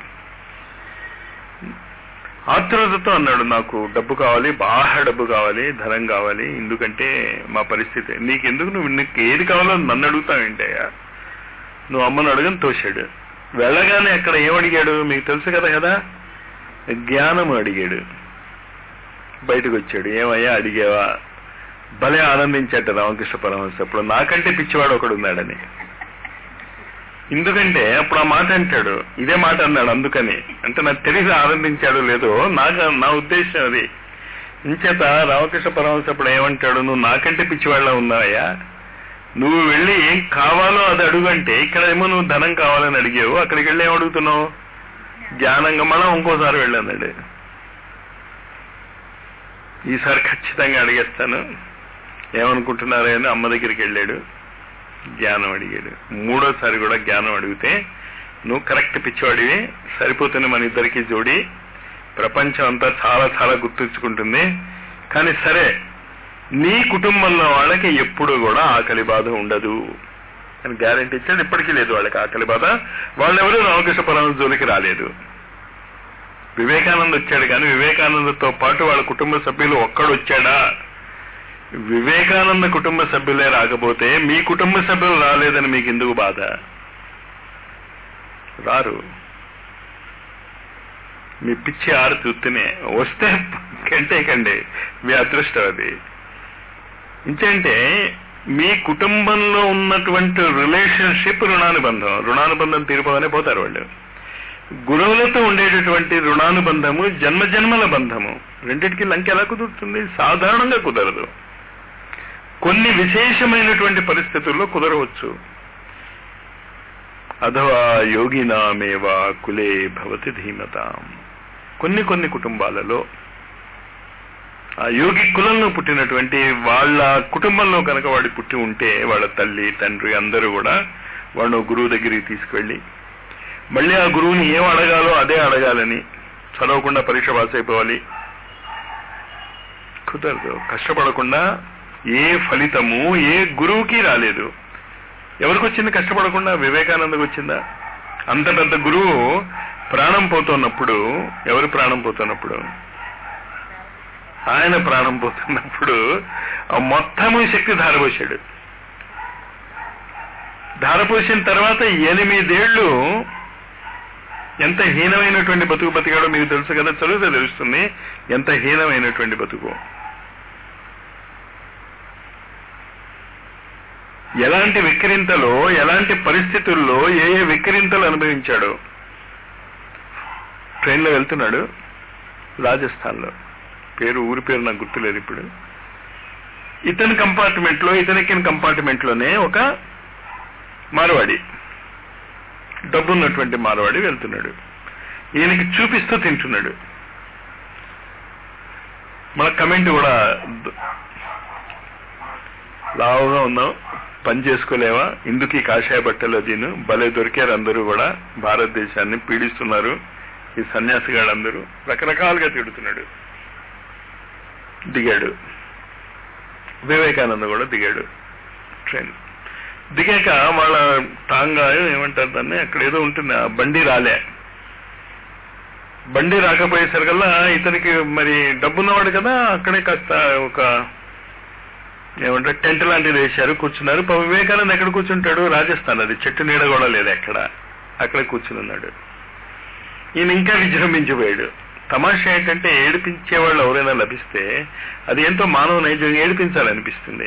ఆతృతతో అన్నాడు నాకు డబ్బు కావాలి బాగా డబ్బు కావాలి ధనం కావాలి ఎందుకంటే మా పరిస్థితి నీకెందుకు నువ్వు నీకు ఏది కావాలో నన్ను అడుగుతావేంటయ్యా నువ్వు అమ్మను అడగని తోశాడు వెళ్ళగానే అక్కడ ఏం అడిగాడు మీకు తెలుసు కదా కదా జ్ఞానం అడిగాడు బయటకు వచ్చాడు ఏమయ్యా అడిగావా భలే ఆనందించాట రామకృష్ణ పరమహంస అప్పుడు నాకంటే పిచ్చివాడు ఒకడు ఉన్నాడని ఎందుకంటే అప్పుడు ఆ మాట అంటాడు ఇదే మాట అన్నాడు అందుకని అంటే నాకు తెలిసి ఆనందించాడు లేదో నాకు నా ఉద్దేశం అది ఇంచేత రామకృష్ణ పరమహంస అప్పుడు ఏమంటాడు నువ్వు నాకంటే పిచ్చివాళ్ళ ఉన్నావయ్యా నువ్వు వెళ్ళి ఏం కావాలో అది అడుగంటే ఇక్కడ ఏమో నువ్వు ధనం కావాలని అడిగావు అక్కడికి వెళ్ళి ఏం అడుగుతున్నావు జ్ఞానంగా మనం ఇంకోసారి వెళ్ళన్నాడు ఈసారి ఖచ్చితంగా అడిగేస్తాను ఏమనుకుంటున్నారో అని అమ్మ దగ్గరికి వెళ్ళాడు జ్ఞానం అడిగాడు మూడోసారి కూడా జ్ఞానం అడిగితే నువ్వు కరెక్ట్ పిచ్చివాడివి సరిపోతుంది మన ఇద్దరికి జోడి ప్రపంచం అంతా చాలా చాలా గుర్తుంచుకుంటుంది కానీ సరే నీ కుటుంబంలో వాళ్ళకి ఎప్పుడు కూడా ఆకలి బాధ ఉండదు అని గ్యారంటీ ఇచ్చాడు ఇప్పటికీ లేదు వాళ్ళకి ఆకలి బాధ వాళ్ళెవరూ రామకృష్ణ పరమ జోలికి రాలేదు వివేకానంద్ వచ్చాడు కానీ వివేకానందతో పాటు వాళ్ళ కుటుంబ సభ్యులు ఒక్కడు వచ్చాడా వివేకానంద కుటుంబ సభ్యులే రాకపోతే మీ కుటుంబ సభ్యులు రాలేదని మీకు ఎందుకు బాధ రారు మీ పిచ్చి ఆరు చూస్తేనే వస్తే కంటేకండి మీ అదృష్టం అది ఇంకేంటే మీ కుటుంబంలో ఉన్నటువంటి రిలేషన్షిప్ రుణానుబంధం రుణానుబంధం తీరిపోగానే పోతారు వాళ్ళు గురువులతో ఉండేటటువంటి రుణానుబంధము జన్మజన్మల బంధము రెండింటికి లంక ఎలా కుదురుతుంది సాధారణంగా కుదరదు కొన్ని విశేషమైనటువంటి పరిస్థితుల్లో కుదరవచ్చు అథవా యోగినామేవా కులే భవతి ధీమతాం కొన్ని కొన్ని కుటుంబాలలో ఆ యోగి కులంలో పుట్టినటువంటి వాళ్ళ కుటుంబంలో కనుక వాడి పుట్టి ఉంటే వాళ్ళ తల్లి తండ్రి అందరూ కూడా వాడు గురువు దగ్గరికి తీసుకువెళ్ళి మళ్ళీ ఆ గురువుని ఏం అడగాలో అదే అడగాలని చదవకుండా పరీక్ష పాస్ అయిపోవాలి కుదరదు కష్టపడకుండా ఏ ఫలితము ఏ గురువుకి రాలేదు ఎవరికి వచ్చింది కష్టపడకుండా వివేకానందకు వచ్చిందా అంత పెద్ద గురువు ప్రాణం పోతున్నప్పుడు ఎవరు ప్రాణం పోతున్నప్పుడు ఆయన ప్రాణం పోతున్నప్పుడు ఆ మొత్తము శక్తి ధారపోసాడు ధారపోసిన తర్వాత ఎనిమిదేళ్లు ఎంత హీనమైనటువంటి బతుకు బతికాడో మీకు తెలుసు కదా చదివితే తెలుస్తుంది ఎంత హీనమైనటువంటి బతుకు ఎలాంటి విక్రింతలో ఎలాంటి పరిస్థితుల్లో ఏ ఏ విక్రింతలు అనుభవించాడో ట్రైన్లో వెళ్తున్నాడు రాజస్థాన్లో పేరు ఊరి పేరు నాకు గుర్తులేదు ఇప్పుడు ఇతని కంపార్ట్మెంట్ లో ఇతనికిన కంపార్ట్మెంట్ లోనే ఒక మారవాడి డబ్బున్నటువంటి మారవాడి వెళ్తున్నాడు ఈయనకి చూపిస్తూ తింటున్నాడు మన కమెంట్ కూడా ద- లావుగా ఉన్నాం పని చేసుకోలేవా ఇందుకు ఈ కాషాయ బట్టలు దీను భలే దొరికారు అందరూ కూడా భారతదేశాన్ని పీడిస్తున్నారు ఈ సన్యాసిగాళ్ళందరూ రకరకాలుగా తిడుతున్నాడు దిగాడు వివేకానంద కూడా దిగాడు ట్రైన్ దిగాక వాళ్ళ టాంగా ఏమంటారు దాన్ని అక్కడ ఏదో ఉంటుంది ఆ బండి రాలే బండి రాకపోయేసరికల్లా ఇతనికి మరి డబ్బున్నవాడు కదా అక్కడే కాస్త ఒక ఏమంటారు టెంట్ లాంటిది వేశారు కూర్చున్నారు పాపం వివేకానంద ఎక్కడ కూర్చుంటాడు రాజస్థాన్ అది చెట్టు నీడ కూడా లేదు ఎక్కడ అక్కడే కూర్చుని ఉన్నాడు ఈయన ఇంకా విజృంభించిపోయాడు తమాషా ఏంటంటే ఏడిపించే వాళ్ళు ఎవరైనా లభిస్తే అది ఎంతో మానవ నైజం ఏడిపించాలనిపిస్తుంది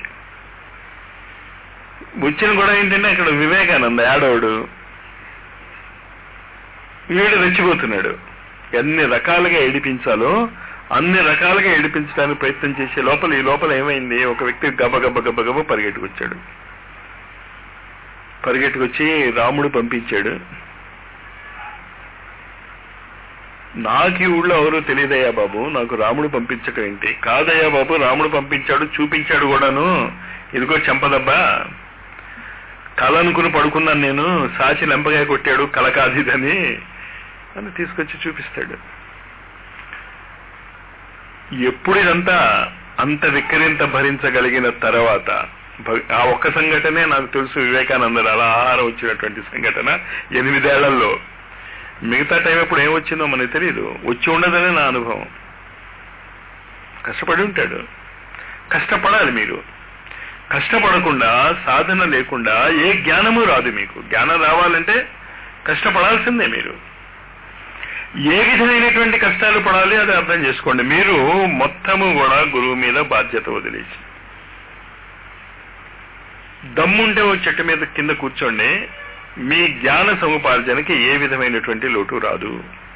వచ్చిన కూడా ఏంటంటే అక్కడ వివేకానంద యాడవుడు వీడు రెచ్చిపోతున్నాడు ఎన్ని రకాలుగా ఏడిపించాలో అన్ని రకాలుగా ఏడిపించడానికి ప్రయత్నం చేసే లోపల ఈ లోపల ఏమైంది ఒక వ్యక్తి గబ గబ గబ గబ పరిగెట్టుకొచ్చాడు పరిగెట్టుకొచ్చి రాముడు పంపించాడు నాకు ఈ ఊళ్ళో ఎవరో తెలియదయ్యా బాబు నాకు రాముడు పంపించటం ఏంటి కాదయ్యా బాబు రాముడు పంపించాడు చూపించాడు కూడాను ఇదిగో చెంపదబ్బా కళ అనుకుని పడుకున్నాను నేను సాచి లెంపగా కొట్టాడు కళ కాదు ఇదని అని తీసుకొచ్చి చూపిస్తాడు ఎప్పుడు ఇదంతా అంత విక్రింత భరించగలిగిన తర్వాత భ- ఆ ఒక్క సంఘటనే నాకు తెలుసు వివేకానందరు అలా ఆహారం వచ్చినటువంటి సంఘటన ఎనిమిదేళ్లలో మిగతా టైం ఎప్పుడు ఏమొచ్చిందో మనకు తెలియదు వచ్చి ఉండదనే నా అనుభవం కష్టపడి ఉంటాడు కష్టపడాలి మీరు కష్టపడకుండా సాధన లేకుండా ఏ జ్ఞానము రాదు మీకు జ్ఞానం రావాలంటే కష్టపడాల్సిందే మీరు ఏ విధమైనటువంటి కష్టాలు పడాలి అది అర్థం చేసుకోండి మీరు మొత్తము కూడా గురువు మీద బాధ్యత వదిలేసి దమ్ముంటే ఓ చెట్టు మీద కింద కూర్చోండి మీ జ్ఞాన సముపార్జనకి ఏ విధమైనటువంటి లోటు రాదు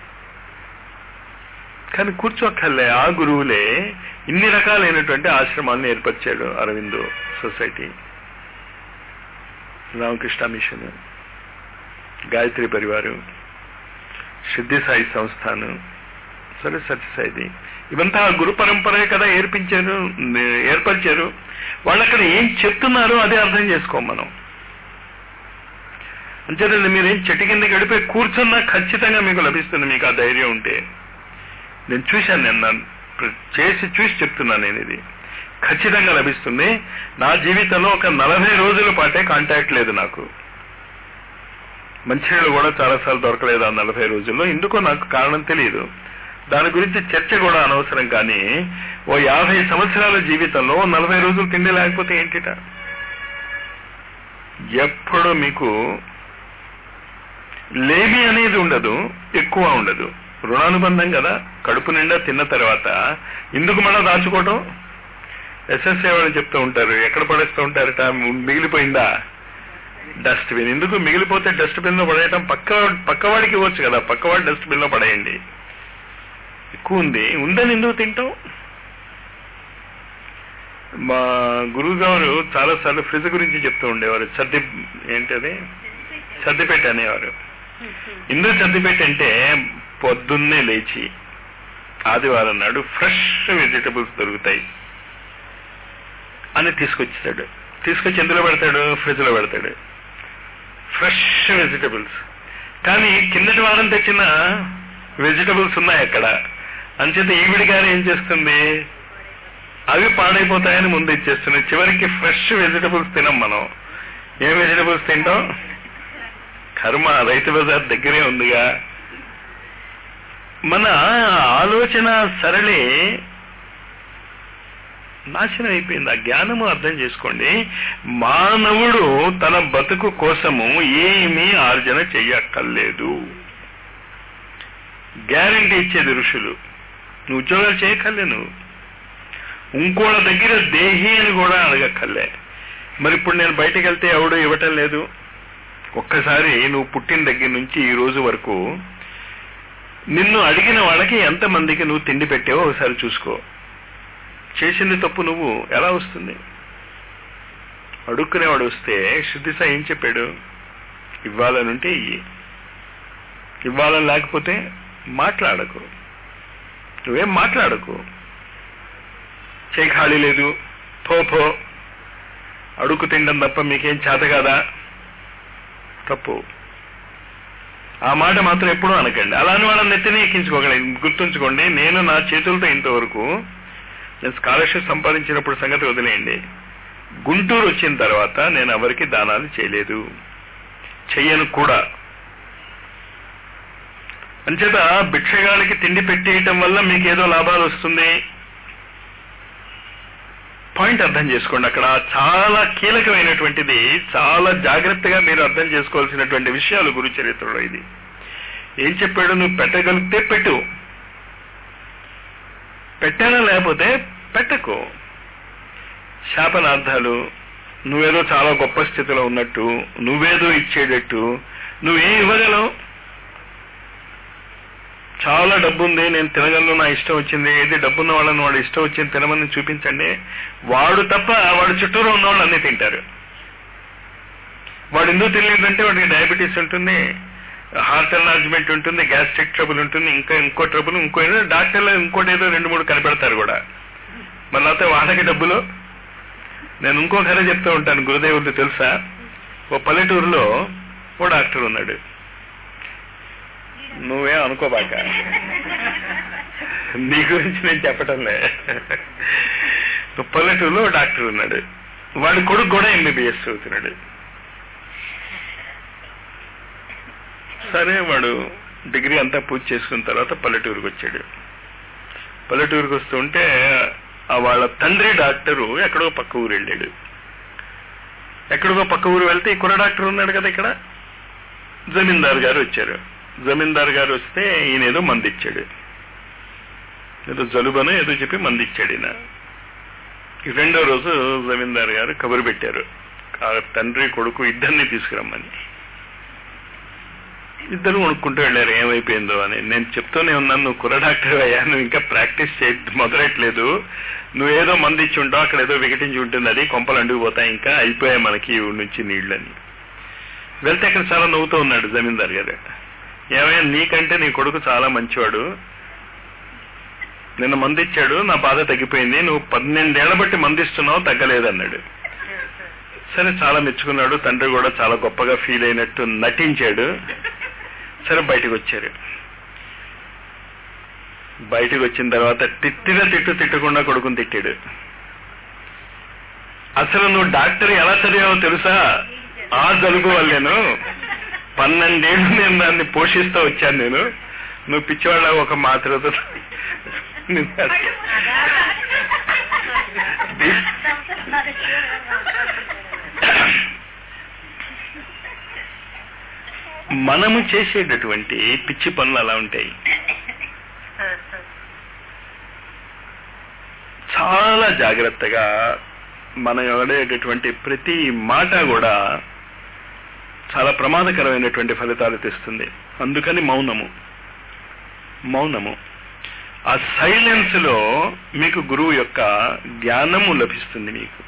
కానీ కూర్చోక్కర్లే ఆ గురువులే ఇన్ని రకాలైనటువంటి ఆశ్రమాలను ఏర్పరిచాడు అరవిందో సొసైటీ రామకృష్ణ మిషన్ గాయత్రి పరివారు సిద్ధి సాయి సంస్థానం సరే సత్యసాయిది ఇవంతా ఆ గురు పరంపరే కదా ఏర్పించారు ఏర్పరిచారు వాళ్ళు అక్కడ ఏం చెప్తున్నారో అదే అర్థం చేసుకోం మనం అంతేనండి మీరేం చెట్టు కింద గడిపే కూర్చున్నా ఖచ్చితంగా మీకు లభిస్తుంది మీకు ఆ ధైర్యం ఉంటే నేను చూశాను నేను నా- ప్ర- చేసి చూసి చెప్తున్నాను నేను ఇది ఖచ్చితంగా లభిస్తుంది నా జీవితంలో ఒక నలభై రోజుల పాటే కాంటాక్ట్ లేదు నాకు మంచినీళ్ళు కూడా చాలాసార్లు దొరకలేదు ఆ నలభై రోజుల్లో ఎందుకో నాకు కారణం తెలియదు దాని గురించి చర్చ కూడా అనవసరం కానీ ఓ యాభై సంవత్సరాల జీవితంలో ఓ నలభై రోజులు తిండి లేకపోతే ఏంటిట ఎప్పుడు మీకు లేమి అనేది ఉండదు ఎక్కువ ఉండదు రుణానుబంధం కదా కడుపు నిండా తిన్న తర్వాత ఎందుకు మళ్ళా దాచుకోవటం ఎస్ఎస్ఏ వాళ్ళు చెప్తూ ఉంటారు ఎక్కడ పడేస్తూ ఉంటారట మిగిలిపోయిందా డస్ట్బిన్ ఎందుకు మిగిలిపోతే డస్ట్బిన్ లో పడేయటం పక్క పక్కవాడికి ఇవ్వచ్చు కదా పక్కవాడి డస్ట్బిన్ లో పడేయండి ఎక్కువ ఉంది ఉందని ఎందుకు తింటాం మా గురువు గారు చాలా సార్లు ఫ్రిడ్జ్ గురించి చెప్తూ ఉండేవారు సర్ది ఏంటది సర్దిపెట్టి అనేవారు ఎందుకు సర్దిపెట్టి అంటే పొద్దున్నే లేచి ఆదివారం నాడు ఫ్రెష్ వెజిటబుల్స్ దొరుకుతాయి అని తీసుకొచ్చాడు తీసుకొచ్చి ఎందులో పెడతాడు ఫ్రిడ్జ్ లో పెడతాడు ఫ్రెష్ వెజిటబుల్స్ కానీ కిందటి వారం తెచ్చిన వెజిటబుల్స్ ఉన్నాయి అక్కడ అంచేత ఈవిడి గారు ఏం చేస్తుంది అవి పాడైపోతాయని ముందు ఇచ్చేస్తున్నాయి చివరికి ఫ్రెష్ వెజిటబుల్స్ తినం మనం ఏం వెజిటబుల్స్ తింటాం కర్మ రైతు బజార్ దగ్గరే ఉందిగా మన ఆలోచన సరళి నాశనం అయిపోయింది ఆ జ్ఞానము అర్థం చేసుకోండి మానవుడు తన బతుకు కోసము ఏమీ ఆర్జన చెయ్యక్కర్లేదు గ్యారంటీ ఇచ్చేది ఋషులు నువ్వు ఉద్యోగాలు చేయక్కర్లే నువ్వు ఇంకోళ్ళ దగ్గర దేహి అని కూడా అడగక్కర్లే మరి ఇప్పుడు నేను బయటకు వెళ్తే ఎవడు ఇవ్వటం లేదు ఒక్కసారి నువ్వు పుట్టిన దగ్గర నుంచి ఈ రోజు వరకు నిన్ను అడిగిన వాళ్ళకి ఎంతమందికి నువ్వు తిండి పెట్టావో ఒకసారి చూసుకో చేసింది తప్పు నువ్వు ఎలా వస్తుంది అడుక్కునేవాడు వస్తే శుద్ధి సాయి ఏం చెప్పాడు ఇవ్వాలనుంటే ఇయ్యి ఇవ్వాలని లేకపోతే మాట్లాడకు నువ్వేం మాట్లాడకు చేయి ఖాళీ లేదు పో పో అడుగు తినడం తప్ప మీకేం చేత కాదా తప్పు ఆ మాట మాత్రం ఎప్పుడూ అనకండి అలాని వాళ్ళని నెత్తిని ఎక్కించుకోకండి గుర్తుంచుకోండి నేను నా చేతులతో ఇంతవరకు నేను స్కాలర్షిప్ సంపాదించినప్పుడు సంగతి వదిలేయండి గుంటూరు వచ్చిన తర్వాత నేను ఎవరికి దానాలు చేయలేదు చెయ్యను కూడా అంచేత భిక్షగాళ్ళకి తిండి పెట్టేయటం వల్ల మీకు ఏదో లాభాలు వస్తుంది పాయింట్ అర్థం చేసుకోండి అక్కడ చాలా కీలకమైనటువంటిది చాలా జాగ్రత్తగా మీరు అర్థం చేసుకోవాల్సినటువంటి విషయాలు గురు చరిత్రలో ఇది ఏం చెప్పాడు నువ్వు పెట్టగలిగితే పెట్టు పెట్టానా లేకపోతే పెట్టకు శాపనార్థాలు నువ్వేదో చాలా గొప్ప స్థితిలో ఉన్నట్టు నువ్వేదో ఇచ్చేటట్టు నువ్వేం ఇవ్వగలవు చాలా డబ్బు ఉంది నేను తినగలను నా ఇష్టం వచ్చింది ఏది డబ్బున్న వాళ్ళని వాడు ఇష్టం వచ్చింది తినమని చూపించండి వాడు తప్ప వాడు చుట్టూరు ఉన్న వాళ్ళు అన్నీ తింటారు వాడు ఎందుకు తినలేదంటే వాడికి డయాబెటీస్ ఉంటుంది హార్ట్ ఎన్లార్జ్మెంట్ ఉంటుంది గ్యాస్ట్రిక్ ట్రబుల్ ఉంటుంది ఇంకా ఇంకో ట్రబుల్ ఇంకో ఏదో డాక్టర్లు ఇంకోటి ఏదో రెండు మూడు కనిపెడతారు కూడా మరి అయితే వాళ్ళకి డబ్బులు నేను ఇంకో కథ చెప్తూ ఉంటాను గురుదేవుడు తెలుసా ఓ పల్లెటూరులో ఓ డాక్టర్ ఉన్నాడు నువ్వేం అనుకోబాక నీ గురించి నేను చెప్పటంలే పల్లెటూరులో ఓ డాక్టర్ ఉన్నాడు వాడి కొడుకు కూడా ఎంబీబీఎస్ చదువుతున్నాడు సరే వాడు డిగ్రీ అంతా పూర్తి చేసుకున్న తర్వాత పల్లెటూరుకు వచ్చాడు పల్లెటూరుకు వస్తుంటే ఆ వాళ్ళ తండ్రి డాక్టరు ఎక్కడో పక్క ఊరు వెళ్ళాడు ఎక్కడికో పక్క ఊరు వెళ్తే ఈ కుర్ర డాక్టర్ ఉన్నాడు కదా ఇక్కడ జమీందార్ గారు వచ్చారు జమీందార్ గారు వస్తే ఈయన ఏదో మంది ఇచ్చాడు ఏదో జలుబను ఏదో చెప్పి మంది ఇచ్చాడు ఈయన ఈ రెండో రోజు జమీందార్ గారు కబురు పెట్టారు ఆ తండ్రి కొడుకు ఇద్దరిని తీసుకురమ్మని ఇద్దరు వణుక్కుంటూ వెళ్ళారు ఏమైపోయిందో అని నేను చెప్తూనే ఉన్నాను నువ్వు కుర్ర డాక్టర్ అయ్యా నువ్వు ఇంకా ప్రాక్టీస్ చే మొదలెట్లేదు నువ్వేదో మంది ఇచ్చి ఉంటావు అక్కడ ఏదో వికటించి ఉంటుంది అది కొంపలు అండుకుపోతాయి ఇంకా అయిపోయాయి మనకి ఈ ఊరి నుంచి నీళ్ళని వెళ్తే అక్కడ చాలా నవ్వుతూ ఉన్నాడు జమీందార్ గారు ఏమైనా నీకంటే నీ కొడుకు చాలా మంచివాడు నిన్న మందిచ్చాడు నా బాధ తగ్గిపోయింది నువ్వు పన్నెండేళ్ల బట్టి మందిస్తున్నావు తగ్గలేదన్నాడు సరే చాలా మెచ్చుకున్నాడు తండ్రి కూడా చాలా గొప్పగా ఫీల్ అయినట్టు నటించాడు సరే బయటకు వచ్చారు బయటకు వచ్చిన తర్వాత తిట్టిన తిట్టు తిట్టకుండా కొడుకుని తిట్టాడు అసలు నువ్వు డాక్టర్ ఎలా చదివావో తెలుసా ఆ జలుబు వల్లేను పన్నెండేళ్ళు నేను దాన్ని పోషిస్తూ వచ్చాను నేను నువ్వు పిచ్చివాళ్ళ ఒక మాత్రతో మనము చేసేటటువంటి పిచ్చి పనులు అలా ఉంటాయి చాలా జాగ్రత్తగా మనం ఎవడేటటువంటి ప్రతి మాట కూడా చాలా ప్రమాదకరమైనటువంటి ఫలితాలు తెస్తుంది అందుకని మౌనము మౌనము ఆ సైలెన్స్ లో మీకు గురువు యొక్క జ్ఞానము లభిస్తుంది మీకు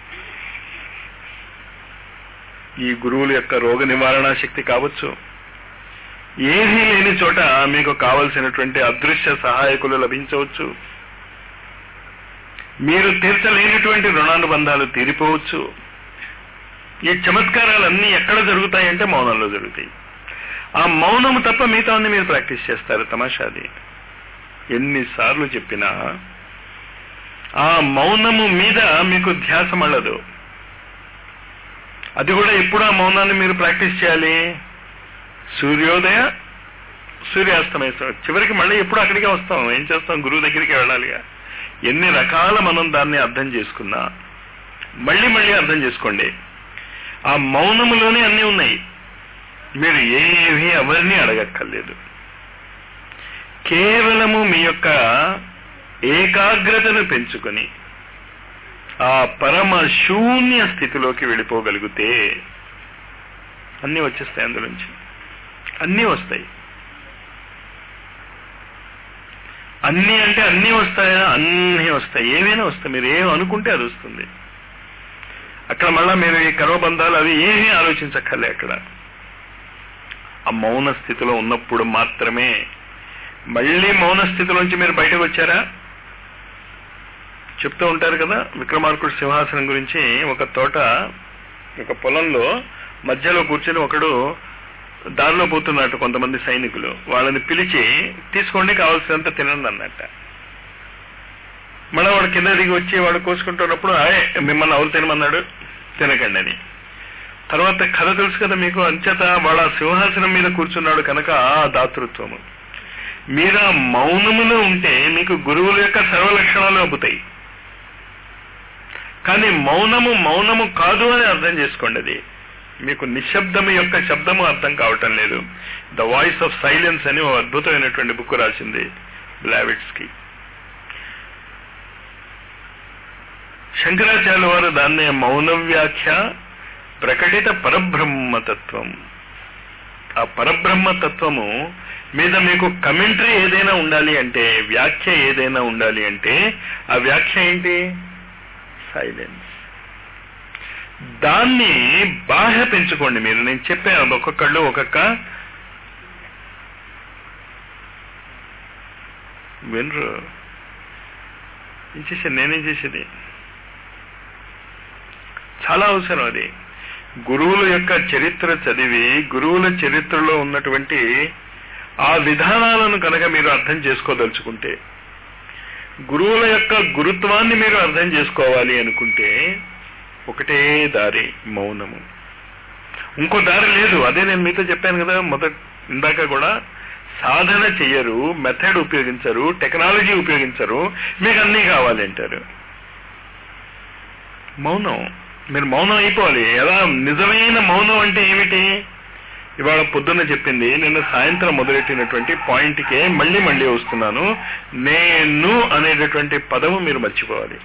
ఈ గురువుల యొక్క రోగ నివారణ శక్తి కావచ్చు ఏమీ లేని చోట మీకు కావలసినటువంటి అదృశ్య సహాయకులు లభించవచ్చు మీరు తీర్చలేనటువంటి రుణానుబంధాలు తీరిపోవచ్చు ఈ చమత్కారాలన్నీ ఎక్కడ జరుగుతాయంటే మౌనంలో జరుగుతాయి ఆ మౌనము తప్ప మిగతా అన్ని మీరు ప్రాక్టీస్ చేస్తారు తమాషాది ఎన్నిసార్లు చెప్పినా ఆ మౌనము మీద మీకు ధ్యాస మళ్ళదు అది కూడా ఎప్పుడు ఆ మౌనాన్ని మీరు ప్రాక్టీస్ చేయాలి సూర్యోదయ సూర్యాస్తమయ చివరికి మళ్ళీ ఎప్పుడు అక్కడికే వస్తాం ఏం చేస్తాం గురువు దగ్గరికి వెళ్ళాలిగా ఎన్ని రకాల మనం దాన్ని అర్థం చేసుకున్నా మళ్ళీ మళ్ళీ అర్థం చేసుకోండి ఆ మౌనములోనే అన్నీ ఉన్నాయి మీరు ఏమీ ఎవరిని అడగక్కర్లేదు కేవలము మీ యొక్క ఏకాగ్రతను పెంచుకొని ఆ పరమ శూన్య స్థితిలోకి వెళ్ళిపోగలిగితే అన్నీ వచ్చేస్తాయి అందులోంచి అన్నీ వస్తాయి అన్ని అంటే అన్నీ వస్తాయా అన్నీ వస్తాయి ఏమైనా వస్తాయి మీరు ఏం అనుకుంటే అది వస్తుంది అక్కడ మళ్ళా మీరు ఈ కరోబంధాలు అవి ఏమీ ఆలోచించక్కర్లే అక్కడ ఆ మౌన స్థితిలో ఉన్నప్పుడు మాత్రమే మళ్ళీ మౌన స్థితిలోంచి మీరు బయటకు వచ్చారా చెప్తూ ఉంటారు కదా విక్రమార్కుడు సింహాసనం గురించి ఒక తోట ఒక పొలంలో మధ్యలో కూర్చొని ఒకడు దారిలో పోతున్నట్టు కొంతమంది సైనికులు వాళ్ళని పిలిచి తీసుకోండి కావాల్సినంత తినండి అన్నట్ట మళ్ళీ వాడు కింద దిగి వచ్చి వాడు కోసుకుంటున్నప్పుడు ఆయ్ మిమ్మల్ని ఎవరు తినమన్నాడు తినకండి అని తర్వాత కథ తెలుసు కదా మీకు అంచేత వాళ్ళ సింహాసనం మీద కూర్చున్నాడు కనుక ఆ దాతృత్వము మీరు ఆ మౌనములో ఉంటే మీకు గురువుల యొక్క సర్వలక్షణాలు అబ్బుతాయి కానీ మౌనము మౌనము కాదు అని అర్థం చేసుకోండి అది మీకు నిశ్శబ్దము యొక్క శబ్దము అర్థం కావటం లేదు ద వాయిస్ ఆఫ్ సైలెన్స్ అని ఓ అద్భుతమైనటువంటి బుక్ రాసింది బ్లావిట్స్ కి శంకరాచార్య వారు దాన్నే మౌన వ్యాఖ్య ప్రకటిత పరబ్రహ్మతత్వం ఆ పరబ్రహ్మతత్వము మీద మీకు కమెంటరీ ఏదైనా ఉండాలి అంటే వ్యాఖ్య ఏదైనా ఉండాలి అంటే ఆ వ్యాఖ్య ఏంటి సైలెన్స్ దాన్ని బాహ్య పెంచుకోండి మీరు నేను చెప్పాను ఒక్కొక్కళ్ళు ఒక్కొక్క వినరు ఏం చేసేది నేనేం చేసేది చాలా అవసరం అది గురువుల యొక్క చరిత్ర చదివి గురువుల చరిత్రలో ఉన్నటువంటి ఆ విధానాలను కనుక మీరు అర్థం చేసుకోదలుచుకుంటే గురువుల యొక్క గురుత్వాన్ని మీరు అర్థం చేసుకోవాలి అనుకుంటే ఒకటే దారి మౌనము ఇంకో దారి లేదు అదే నేను మీతో చెప్పాను కదా మొదట ఇందాక కూడా సాధన చెయ్యరు మెథడ్ ఉపయోగించరు టెక్నాలజీ ఉపయోగించరు మీకు అన్నీ కావాలి అంటారు మౌనం మీరు మౌనం అయిపోవాలి ఎలా నిజమైన మౌనం అంటే ఏమిటి ఇవాళ పొద్దున్న చెప్పింది నిన్న సాయంత్రం మొదలెట్టినటువంటి పాయింట్కే మళ్ళీ మళ్ళీ వస్తున్నాను నేను అనేటటువంటి పదము మీరు మర్చిపోవాలి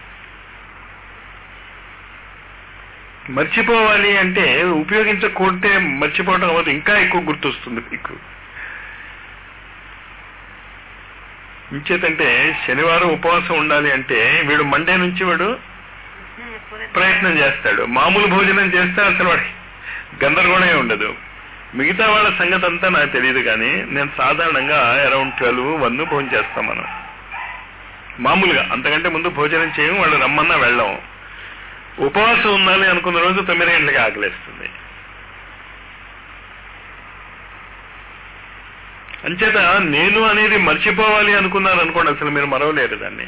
మర్చిపోవాలి అంటే ఉపయోగించకుంటే మర్చిపోవడం అవ్వదు ఇంకా ఎక్కువ గుర్తొస్తుంది మీకు ఇంచేతంటే శనివారం ఉపవాసం ఉండాలి అంటే వీడు మండే నుంచి వాడు ప్రయత్నం చేస్తాడు మామూలు భోజనం చేస్తే అసలు వాడికి గందరగోళమే ఉండదు మిగతా వాళ్ళ సంగతి అంతా నాకు తెలియదు కానీ నేను సాధారణంగా అరౌండ్ ట్వెల్వ్ వన్ భోజనం చేస్తాం మనం మామూలుగా అంతకంటే ముందు భోజనం చేయం వాళ్ళు రమ్మన్నా వెళ్ళాం ఉపవాసం ఉండాలి అనుకున్న రోజు తొమ్మిది గంటలకి ఆకలేస్తుంది అంచేత నేను అనేది మర్చిపోవాలి అనుకున్నారు అనుకోండి అసలు మీరు మరవలేరు దాన్ని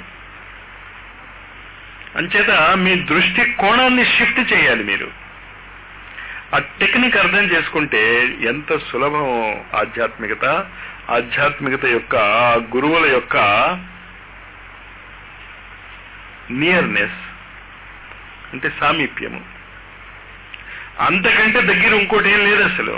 అంచేత మీ దృష్టి కోణాన్ని షిఫ్ట్ చేయాలి మీరు ఆ టెక్నిక్ అర్థం చేసుకుంటే ఎంత సులభం ఆధ్యాత్మికత ఆధ్యాత్మికత యొక్క గురువుల యొక్క నియర్నెస్ అంటే సామీప్యము అంతకంటే దగ్గర ఇంకోటి ఏం లేదు అసలు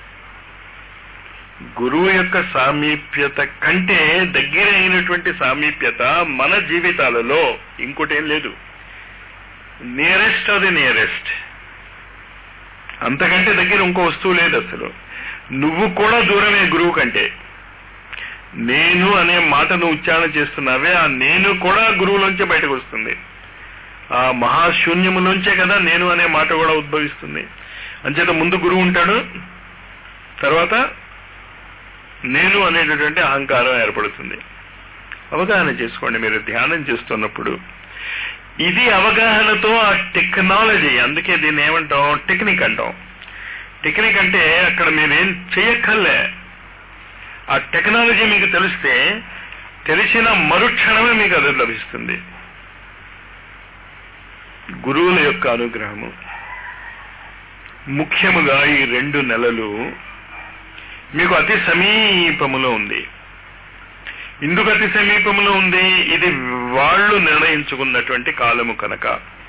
గురువు యొక్క సామీప్యత కంటే దగ్గర అయినటువంటి సామీప్యత మన జీవితాలలో ఇంకోటి ఏం లేదు నియరెస్ట్ ఆఫ్ ది నియరెస్ట్ అంతకంటే దగ్గర ఇంకో వస్తువు లేదు అసలు నువ్వు కూడా దూరమే గురువు కంటే నేను అనే మాటను ఉచ్చారణ చేస్తున్నావే ఆ నేను కూడా గురువులోంచే బయటకు వస్తుంది ఆ మహాశూన్యములోంచే కదా నేను అనే మాట కూడా ఉద్భవిస్తుంది అంచేత ముందు గురువు ఉంటాడు తర్వాత నేను అనేటటువంటి అహంకారం ఏర్పడుతుంది అవగాహన చేసుకోండి మీరు ధ్యానం చేస్తున్నప్పుడు ఇది అవగాహనతో ఆ టెక్నాలజీ అందుకే దీన్ని ఏమంటాం టెక్నిక్ అంటాం టెక్నిక్ అంటే అక్కడ మీరేం చేయక్కర్లే ఆ టెక్నాలజీ మీకు తెలిస్తే తెలిసిన మరుక్షణమే మీకు అది లభిస్తుంది గురువుల యొక్క అనుగ్రహము ముఖ్యముగా ఈ రెండు నెలలు మీకు అతి సమీపములో ఉంది ఎందుకు అతి సమీపంలో ఉంది ఇది వాళ్ళు నిర్ణయించుకున్నటువంటి కాలము కనుక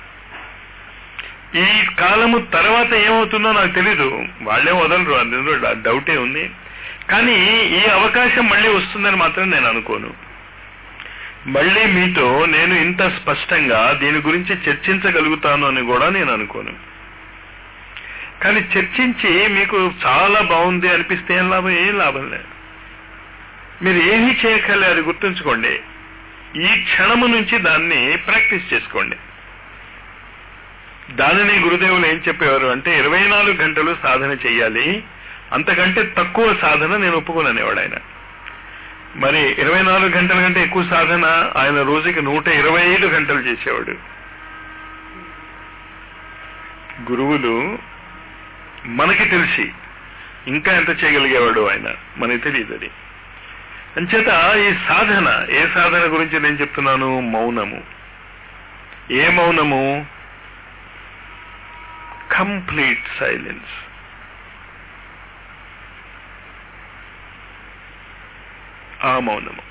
ఈ కాలము తర్వాత ఏమవుతుందో నాకు తెలీదు వాళ్ళే వదలరు అందులో డౌటే ఉంది కానీ ఈ అవకాశం మళ్ళీ వస్తుందని మాత్రం నేను అనుకోను మళ్ళీ మీతో నేను ఇంత స్పష్టంగా దీని గురించి చర్చించగలుగుతాను అని కూడా నేను అనుకోను కానీ చర్చించి మీకు చాలా బాగుంది అనిపిస్తే ఏం లాభం ఏం లాభం లేదు మీరు ఏమీ చేయక్కర్లే అది గుర్తుంచుకోండి ఈ క్షణము నుంచి దాన్ని ప్రాక్టీస్ చేసుకోండి దానిని గురుదేవులు ఏం చెప్పేవారు అంటే ఇరవై నాలుగు గంటలు సాధన చెయ్యాలి అంతకంటే తక్కువ సాధన నేను ఒప్పుకోననేవాడు ఆయన మరి ఇరవై నాలుగు గంటల కంటే ఎక్కువ సాధన ఆయన రోజుకి నూట ఇరవై ఐదు గంటలు చేసేవాడు గురువులు మనకి తెలిసి ఇంకా ఎంత చేయగలిగేవాడు ఆయన మనకి తెలియదు అది అంచేత ఈ సాధన ఏ సాధన గురించి నేను చెప్తున్నాను మౌనము ఏ మౌనము కంప్లీట్ సైలెన్స్ ఆ మౌనము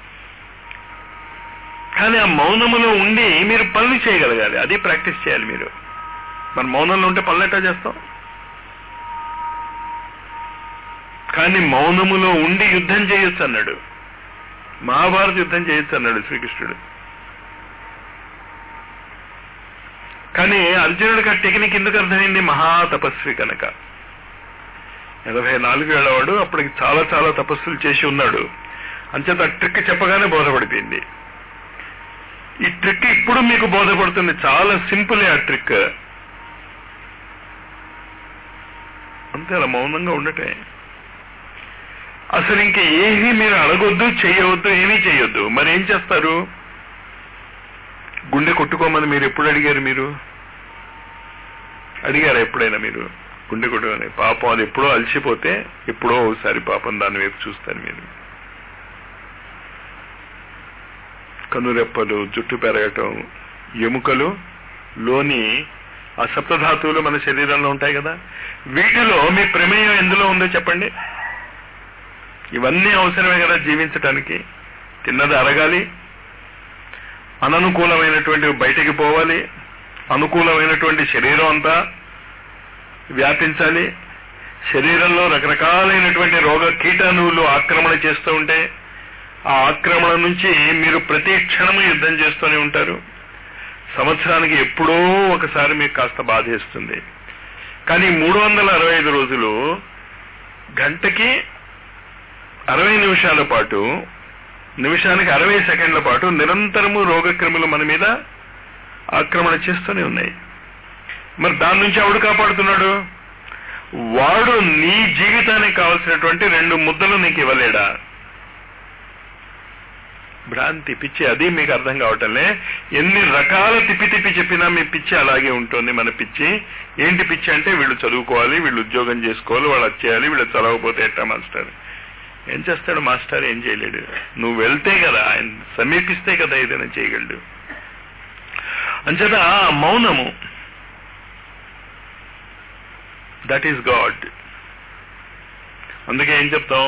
కానీ ఆ మౌనములో ఉండి మీరు పనులు చేయగలగాలి అది ప్రాక్టీస్ చేయాలి మీరు మన మౌనంలో ఉంటే పనులు ఎట్లా చేస్తాం కానీ మౌనములో ఉండి యుద్ధం చేయొచ్చు అన్నాడు మహాభారత యుద్ధం చేయొచ్చు అన్నాడు శ్రీకృష్ణుడు కానీ అర్జునుడికి ఆ టెక్నిక్ ఎందుకు అర్థమైంది మహా తపస్వి కనుక ఎనభై నాలుగు ఏళ్ళవాడు అప్పటికి చాలా చాలా తపస్సులు చేసి ఉన్నాడు అంచేత ఆ ట్రిక్ చెప్పగానే బోధపడిపోయింది ఈ ట్రిక్ ఇప్పుడు మీకు బోధపడుతుంది చాలా సింపుల్ ఆ ట్రిక్ అంతే అలా మౌనంగా ఉండటే అసలు ఇంక ఏమీ మీరు అడగొద్దు చేయవద్దు ఏమీ చేయొద్దు మరి ఏం చేస్తారు గుండె కొట్టుకోమని మీరు ఎప్పుడు అడిగారు మీరు అడిగారా ఎప్పుడైనా మీరు గుండె కొట్టుకొని పాపం అది ఎప్పుడో అలసిపోతే ఎప్పుడో ఒకసారి పాపం దాని వైపు చూస్తారు మీరు కనురెప్పలు జుట్టు పెరగటం ఎముకలు లోని ఆ సప్తధాతువులు మన శరీరంలో ఉంటాయి కదా వీటిలో మీ ప్రమేయం ఎందులో ఉందో చెప్పండి ఇవన్నీ అవసరమే కదా జీవించటానికి తిన్నది అరగాలి అననుకూలమైనటువంటి బయటికి పోవాలి అనుకూలమైనటువంటి శరీరం అంతా వ్యాపించాలి శరీరంలో రకరకాలైనటువంటి రోగ కీటాణువులు ఆక్రమణ చేస్తూ ఉంటే ఆ ఆక్రమణ నుంచి మీరు ప్రతి క్షణము యుద్ధం చేస్తూనే ఉంటారు సంవత్సరానికి ఎప్పుడో ఒకసారి మీకు కాస్త బాధేస్తుంది కానీ మూడు వందల అరవై ఐదు రోజులు గంటకి అరవై నిమిషాల పాటు నిమిషానికి అరవై సెకండ్ల పాటు నిరంతరము రోగక్రిములు మన మీద ఆక్రమణ చేస్తూనే ఉన్నాయి మరి దాని నుంచి ఎవడు కాపాడుతున్నాడు వాడు నీ జీవితానికి కావలసినటువంటి రెండు ముద్దలు నీకు ఇవ్వలేడా భ్రాంతి పిచ్చి అది మీకు అర్థం కావటంలే ఎన్ని రకాల తిప్పి తిప్పి చెప్పినా మీ పిచ్చి అలాగే ఉంటుంది మన పిచ్చి ఏంటి పిచ్చి అంటే వీళ్ళు చదువుకోవాలి వీళ్ళు ఉద్యోగం చేసుకోవాలి వాళ్ళు అది చేయాలి వీళ్ళు చదవకపోతే ఎట్టా మాస్టర్ ఏం చేస్తాడు మాస్టర్ ఏం చేయలేడు నువ్వు వెళ్తే కదా ఆయన సమీపిస్తే కదా ఏదైనా చేయగలడు అంచేత ఆ మౌనము దట్ ఈస్ గాడ్ అందుకే ఏం చెప్తాం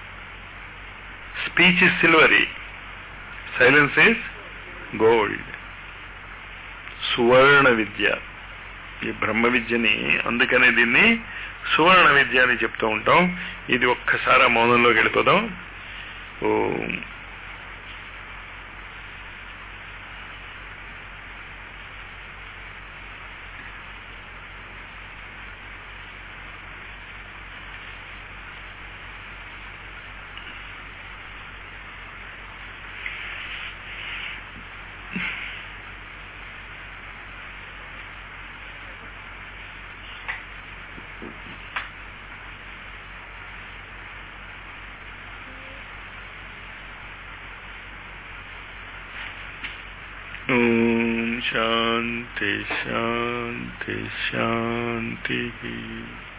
speech is silvery silence is gold సువర్ణ విద్య ఈ బ్రహ్మ విద్యని అందుకనే దీన్ని సువర్ణ విద్య అని చెప్తూ ఉంటాం ఇది ఒక్కసారి ఆ మౌనంలోకి వెళ్ళిపోదాం ఓం ఓం శాంతి శాంతి శాంతి